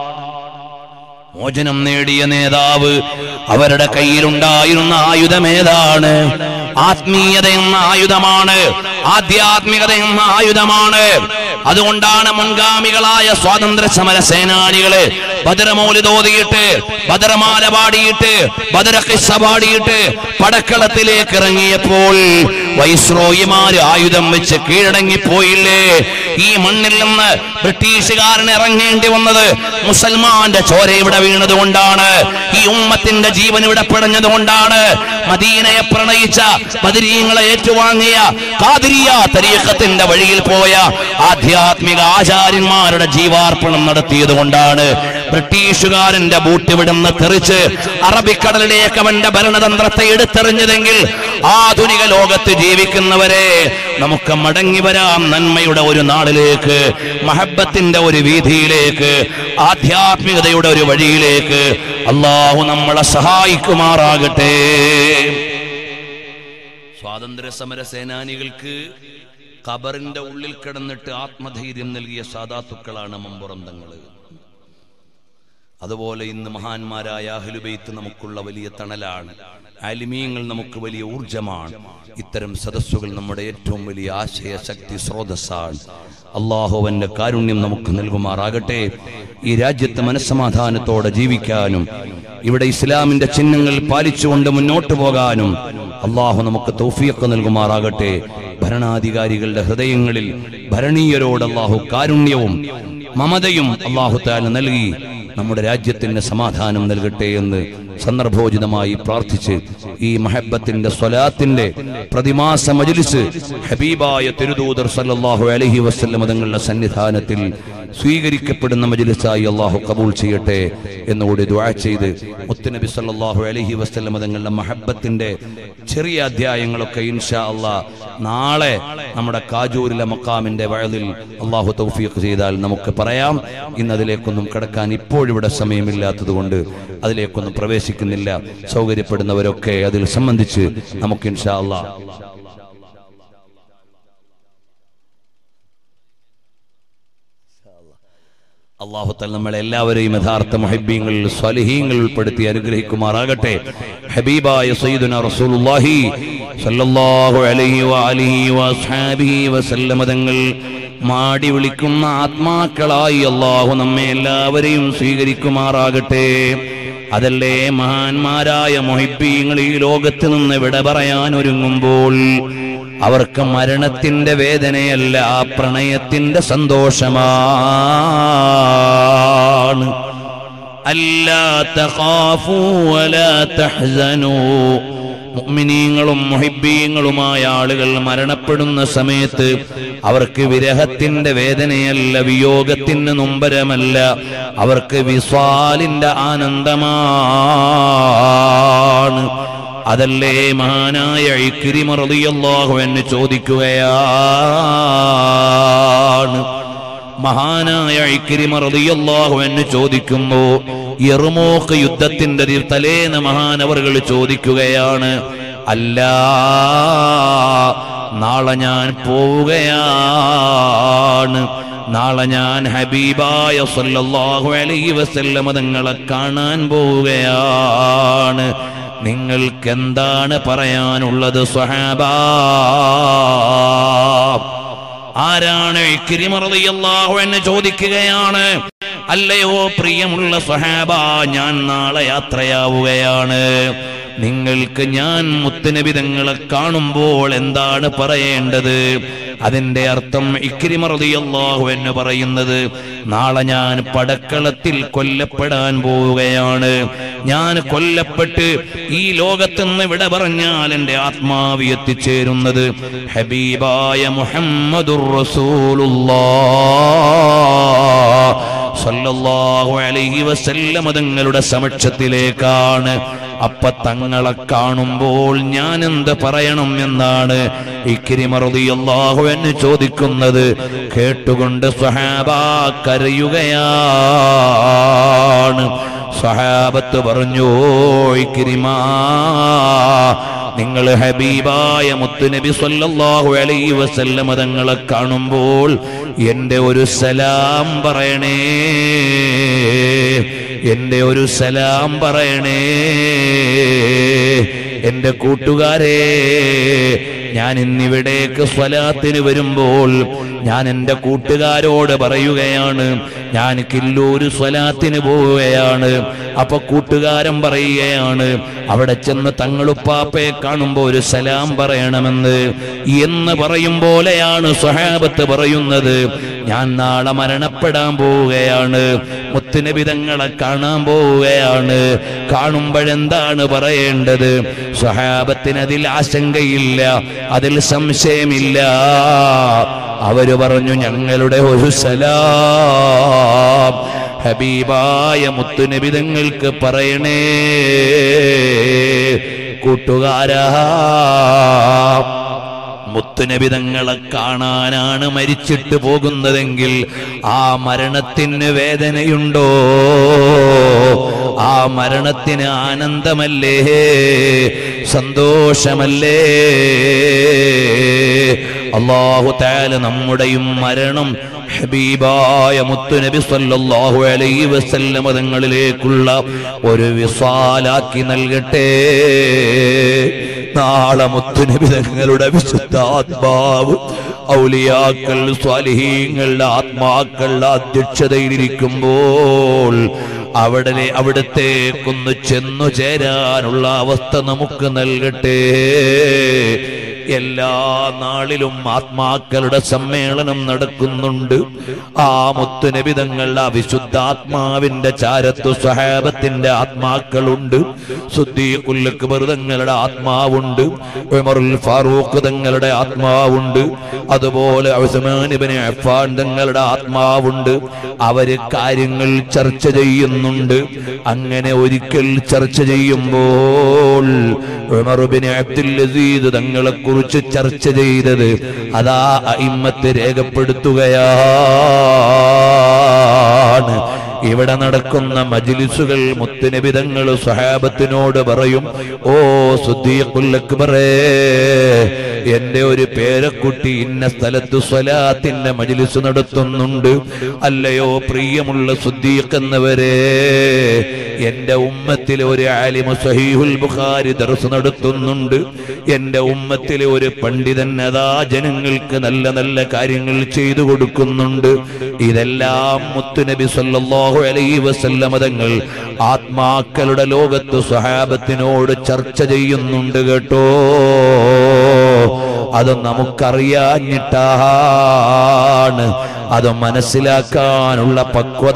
മോചനം നേടിയ നേതാവ് അവരുടെ കയ്യിലുണ്ടായിരുന്ന ആയുധം ഏതാണ് ആത്മീയത എന്ന ആയുധമാണ് ആധ്യാത്മികത എന്ന ആയുധമാണ് അതുകൊണ്ടാണ് മുൻഗാമികളായ സ്വാതന്ത്ര്യ സമര സേനാനികള് ബദരമൗലി തോതിയിട്ട് ബദരമാല പാടിയിട്ട് ബദരക്കിസ്സ പാടിയിട്ട് പടക്കളത്തിലേക്ക് ഇറങ്ങിയപ്പോൾ വൈസ്രോയിമാര് ആയുധം വെച്ച് കീഴടങ്ങിപ്പോയില്ലേ ഈ മണ്ണിൽ നിന്ന് ബ്രിട്ടീഷുകാരൻ ഇറങ്ങേണ്ടി വന്നത് മുസൽമാന്റെ ചോര ഇവിടെ വീണത് കൊണ്ടാണ് ഈ ഉമ്മത്തിന്റെ ജീവൻ ഇവിടെ പിടഞ്ഞത് കൊണ്ടാണ് മദീനയെ പ്രണയിച്ച ബദരീങ്ങളെ ഏറ്റുവാങ്ങിയ കാതിരിയ തരീഖത്തിന്റെ വഴിയിൽ പോയ ആധ്യാത്മിക ആചാര്യന്മാരുടെ ജീവാർപ്പണം നടത്തിയത് കൊണ്ടാണ് ബ്രിട്ടീഷുകാരന്റെ ബൂട്ട് വിടുന്ന് തെറിച്ച് അറബിക്കടലിലേക്ക് അവന്റെ ഭരണതന്ത്രത്തെ എടുത്തെറിഞ്ഞതെങ്കിൽ ആധുനിക ലോകത്ത് ജീവിക്കുന്നവരെ നമുക്ക് മടങ്ങി വരാം നന്മയുടെ ഒരു നാളിലേക്ക് മഹബത്തിന്റെ ഒരു വീതിയിലേക്ക് ആധ്യാത്മികതയുടെ ഒരു വഴിയിലേക്ക് അള്ളാഹു നമ്മളെ സഹായിക്കുമാറാകട്ടെ സ്വാതന്ത്ര്യ സമര സേനാനികൾക്ക് ഖബറിന്റെ ഉള്ളിൽ കിടന്നിട്ട് ആത്മധൈര്യം നൽകിയ സാധാത്തുക്കളാണ് മമ്പുറം തങ്ങള് അതുപോലെ ഇന്ന് മഹാന്മാരായ അഹ്ലുബൈത്ത് നമുക്കുള്ള വലിയ തണലാണ് ആലിമീങ്ങൾ നമുക്ക് വലിയ ഊർജമാണ് ഇത്തരം സദസ്സുകൾ നമ്മുടെ ഏറ്റവും വലിയ ആശയ ശക്തി സ്രോതസ്സാണ് അള്ളാഹുവന്റെ കാരുണ്യം നമുക്ക് നൽകുമാറാകട്ടെ ഈ രാജ്യത്ത് മനസ്സമാധാനത്തോടെ ജീവിക്കാനും ഇവിടെ ഇസ്ലാമിന്റെ ചിഹ്നങ്ങൾ പാലിച്ചുകൊണ്ട് മുന്നോട്ട് പോകാനും അള്ളാഹു നമുക്ക് തൗഫീഖ് നൽകുമാറാകട്ടെ ഭരണാധികാരികളുടെ ഹൃദയങ്ങളിൽ ഭരണീയരോട് അള്ളാഹു കാരുണ്യവും മമതയും അള്ളാഹു താല നൽകി നമ്മുടെ രാജ്യത്തിന് സമാധാനം നൽകട്ടെ എന്ന് സന്ദർഭോചിതമായി പ്രാർത്ഥിച്ച് ഈ മഹബത്തിന്റെ സ്വലാത്തിന്റെ പ്രതിമാസ മജ്ലിസ് ഹബീബായ തിരുദൂതർ സല്ലല്ലാഹു അലൈഹി വസല്ലം തങ്ങളുടെ സന്നിധാനത്തിൽ സ്വീകരിക്കപ്പെടുന്ന മജ്ലിസായി അള്ളാഹു കബൂൾ ചെയ്യട്ടെ എന്നുകൂടി ദുആ ചെയ്ത് മുത്തുനബി സല്ലല്ലാഹു അലൈഹി വസല്ലം തങ്ങളുടെ മഹബത്തിന്റെ ചെറിയ അധ്യായങ്ങളൊക്കെ ഇൻഷാ അള്ളാ നാളെ നമ്മുടെ കാജൂരിലെ മക്കാമിന്റെ വയലിൽ അള്ളാഹു തൗഫീഖ് ചെയ്താൽ നമുക്ക് പറയാം ഇന്ന് അതിലേക്കൊന്നും കിടക്കാൻ ഇപ്പോഴിവിടെ സമയമില്ലാത്തത് കൊണ്ട് അതിലേക്കൊന്നും പ്രവേശിക്കുന്നില്ല സൗകര്യപ്പെടുന്നവരൊക്കെ അതിൽ സംബന്ധിച്ച് നമുക്ക് ഇൻഷാ അള്ളാ അള്ളാഹു തല നമ്മളെ എല്ലാവരെയും യഥാർത്ഥ മുഹബ്ബീങ്ങളിൽ സ്വലിഹീങ്ങൾ ഉൾപ്പെടുത്തി അനുഗ്രഹിക്കുമാറാകട്ടെ ഹബീബായ സയ്യിദുന റസൂലുള്ളാഹി സല്ലല്ലാഹു അലൈഹി വഅലിഹി വഅസ്ഹാബിഹി വസല്ലമ തങ്ങൾ മാടി വിളിക്കുന്ന ആത്മാക്കളായി അള്ളാഹു നമ്മെ എല്ലാവരെയും സ്വീകരിക്കുമാറാകട്ടെ അതല്ലേ മഹാന്മാരായ മൊഹിബീങ്ങൾ ഈ ലോകത്ത് നിന്ന് വിട പറയാൻ ഒരുങ്ങുമ്പോൾ അവർക്ക് മരണത്തിന്റെ വേദനയല്ല ആ പ്രണയത്തിന്റെ സന്തോഷമാണ് അല്ലാ തഖാഫൂ വലാ തഹ്സനൂ മുഅ്മിനീങ്ങളും മുഹിബ്ബീങ്ങളുമായ ആളുകൾ മരണപ്പെടുന്ന സമയത്ത് അവർക്ക് വിരഹത്തിന്റെ വേദനയല്ല വിയോഗത്തിന്റെ നൊമ്പരമല്ല അവർക്ക് വിസ്വാലിന്റെ ആനന്ദമാണ് അതല്ലേ മഹാനായ ഇക്രിമറിയല്ലാഹു എന്ന് ചോദിക്കുകയാണ് മഹാനായ ഇക്രിമറിയല്ലാഹു എന്ന് ചോദിക്കുമ്പോ എറുമോക്ക് യുദ്ധത്തിന്റെ ദി- തലേന്ന് മഹാനവറുകൾ ചോദിക്കുകയാണ് അല്ല നാളെ ഞാൻ പോവുകയാണ് നാളെ ഞാൻ ഹബീബായ സല്ലല്ലാഹു അലൈഹി വസല്ലമ തങ്ങളെ കാണാൻ പോവുകയാണ് നിങ്ങൾക്ക് എന്താണ് പറയാനുള്ളത് സ്വഹാബാ ആരാണ് ഇക്രിമറിയല്ലാഹു എന്ന് ചോദിക്കുകയാണ് അല്ലയോ പ്രിയമുള്ള സ്വഹാബ ഞാൻ നാളെ യാത്രയാവുകയാണ് നിങ്ങൾക്ക് ഞാൻ മുത്തുനബിതങ്ങളെ കാണുമ്പോൾ എന്താണ് പറയേണ്ടത് അതിന്റെ അർത്ഥം ഇക്രിമറിയല്ലാഹു എന്ന് പറയുന്നത് നാളെ ഞാൻ പടക്കളത്തിൽ കൊല്ലപ്പെടാൻ പോവുകയാണ് ഞാൻ കൊല്ലപ്പെട്ട് ഈ ലോകത്തുനിന്ന് വിട പറഞ്ഞാൽ എൻ്റെ ആത്മാവ് എത്തിച്ചേരുന്നത് ഹബീബായ മുഹമ്മദുർ റസൂലുള്ളാഹ് സല്ലല്ലാഹു അലൈഹി വസല്ലമ തങ്ങളുടെ സമക്ഷത്തിലേക്കാണ് അപ്പ തങ്ങളെ കാണുമ്പോൾ ഞാൻ എന്ത് പറയണം എന്നാണ് ഇക്കിരിമറുതിയല്ലാഹു എന്ന് ചോദിക്കുന്നത് കേട്ടുകൊണ്ട് സ്വഹാബ കരയുകയാണ് സഹാബത്ത് പറഞ്ഞു "ഓ ഇക്രിമാ നിങ്ങൾ ഹബീബായ മുത്തുനബി സല്ലല്ലാഹു അലൈഹി വസല്ലമ തങ്ങളെ കാണുമ്പോൾ എൻ്റെ ഒരു സലാം പറയണേ എൻ്റെ ഒരു സലാം പറയണേ എൻ്റെ കൂട്ടുകാരെ ഞാൻ ഇന്നിവിടേക്ക് സ്വലാത്തിന് വരുമ്പോൾ ഞാൻ എൻ്റെ കൂട്ടുകാരോട് പറയുകയാണ് ഞാൻ കില്ലൂര് സ്വലാത്തിന് പോവുകയാണ് അപ്പൊ കൂട്ടുകാരൻ പറയുകയാണ് അവിടെ ചെന്ന് തങ്ങളുപ്പാപ്പയെ കാണുമ്പോൾ ഒരു സലാം പറയണമെന്ന് എന്ന് പറയും പോലെയാണ് സ്വഹാബത്ത് പറയുന്നത് ഞാൻ നാളെ മരണപ്പെടാൻ പോവുകയാണ് മുത്തുനബിതങ്ങളെ കാണാൻ പോവുകയാണ് കാണുമ്പോഴെന്താണ് പറയേണ്ടത് സ്വഹാബത്തിന് അതിൽ ആശങ്കയില്ല അതിൽ സംശയമില്ല അവര് പറഞ്ഞു ഞങ്ങളുടെ ഒരു സലാം ഹബീബായ മുത്തുനബിതങ്ങൾക്ക് പറയണേ കൂട്ടുകാരാ മുത്തുനബിതങ്ങളെ കാണാനാണ് മരിച്ചിട്ട് പോകുന്നതെങ്കിൽ ആ മരണത്തിന് വേദനയുണ്ടോ ആ മരണത്തിന് ആനന്ദമല്ലേ സന്തോഷമല്ലേ അള്ളാഹു താല നമ്മുടെയും മരണം ഹബീബായ മുത്തുനബി സല്ലല്ലാഹു അലൈഹി വസല്ലം തങ്ങളിലേക്കുള്ള ഒരു വിസാലാക്കി നൽകട്ടെ നാളെ മുത്തുനബി തങ്ങളുടെ വിശുദ്ധ ആത്മാവ് ഔലിയാക്കൾ സ്വാലിഹീങ്ങളുടെ ആത്മാക്കളുടെ അധ്യക്ഷതയിലിരിക്കുമ്പോൾ അവിടെ അവിടത്തേക്കൊന്ന് ചെന്നു ചേരാനുള്ള അവസ്ഥ നമുക്ക് നൽകട്ടെ എല്ലാ നാളിലും ആത്മാക്കളുടെ സമ്മേളനം നടക്കുന്നുണ്ട് ആ മുത്തുനബിതങ്ങളുടെ വിശുദ്ധാത്മാവിന്റെ ചാരത്തു സഹാബത്തിന്റെ ആത്മാക്കളുണ്ട് സുദ്ദീഖുല്ലക്ക് തങ്ങളുടെ ആത്മാവുണ്ട് ഉമറുൽ ഫാറൂഖ് തങ്ങളുടെ ആത്മാവുണ്ട് അതുപോലെ ഉസ്മാനിബിന് അഫ്ഫാൻ തങ്ങളുടെ ആത്മാവുണ്ട് അവര് കാര്യങ്ങൾ ചർച്ച ചെയ്യുന്നുണ്ട് അങ്ങനെ ഒരിക്കൽ ചർച്ച ചെയ്യുമ്പോൾ ഉമറുബിന് അബ്ദുൽ അസീദ് തങ്ങളെ കുറിച്ച് ചർച്ച ചെയ്തത് അതാ അയിമ്മത്ത് രേഖപ്പെടുത്തുകയാണ് ഇവിടെ നടക്കുന്ന മജിലിസുകൾ മുത്തുനിബിതങ്ങൾ സ്വഹാബത്തിനോട് പറയും ഓ സുദ്ദീഖുൽ അക്ബറേ എന്റെ ഒരു പേരക്കുട്ടി ഇന്ന സ്ഥലത്ത് സ്വലാത്തിന്റെ മജിലിസ് നടത്തുന്നുണ്ട് അല്ലയോ പ്രിയമുള്ള സുദ്ദീഖ് എന്നവരെ എന്റെ ഉമ്മത്തിലെ ഒരു ആലിമ സഹീഹുൽ ബുഖാരി ദർസ് നടത്തുന്നുണ്ട് എന്റെ ഉമ്മത്തിലെ ഒരു പണ്ഡിതൻ അതാ ജനങ്ങൾക്ക് നല്ല നല്ല കാര്യങ്ങൾ ചെയ്തു കൊടുക്കുന്നുണ്ട് ഇതെല്ലാം മുത്തുനബി സല്ലല്ലാഹു അലൈഹി വസല്ലമ തങ്ങൾ ആത്മാക്കളുടെ ലോകത്ത് സ്വഹാബത്തിനോട് ചർച്ച ചെയ്യുന്നുണ്ട് കേട്ടോ അത് നമുക്കറിയാഞ്ഞിട്ടാണ് അത് മനസ്സിലാക്കാനുള്ള പക്വത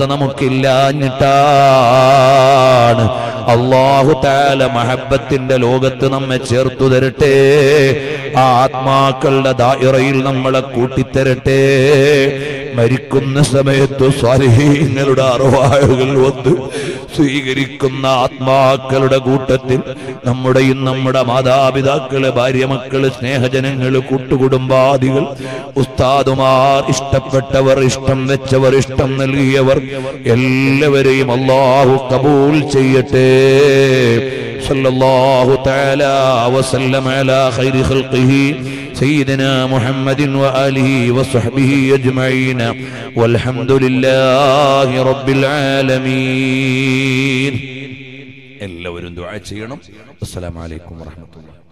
നമുക്കില്ലാഞ്ഞിട്ടാണ് അള്ളാഹു താല മഹബത്തിന്റെ ലോകത്ത് നമ്മെ ചേർത്തു തരട്ടെ ആ ആത്മാക്കളുടെ ദായിറയിൽ നമ്മളെ കൂട്ടിത്തരട്ടെ മരിക്കുന്ന സമയത്ത് സ്വാധീനങ്ങളുടെ അറുവായുകൾ വന്ന് സ്വീകരിക്കുന്ന ആത്മാക്കളുടെ കൂട്ടത്തിൽ നമ്മുടെയും നമ്മുടെ മാതാപിതാക്കള് ഭാര്യമക്കള് സ്നേഹജനങ്ങള് കൂട്ടുകുടുംബാദികൾ ഉസ്താദുമാർ ഇഷ്ടപ്പെട്ടവർ ഇഷ്ടം വെച്ചവർ ഇഷ്ടം നൽകിയവർ എല്ലാവരെയും അള്ളാഹു കബൂൽ ചെയ്യട്ടെ صلى الله تعالى وسلم على خير خلقه سيدنا محمد وآله وصحبه أجمعين والحمد لله رب العالمين എല്ലാവരും ദുആ ചെയ്യണം അസ്സലാമു അലൈക്കും വറഹ്മത്തുള്ളാഹി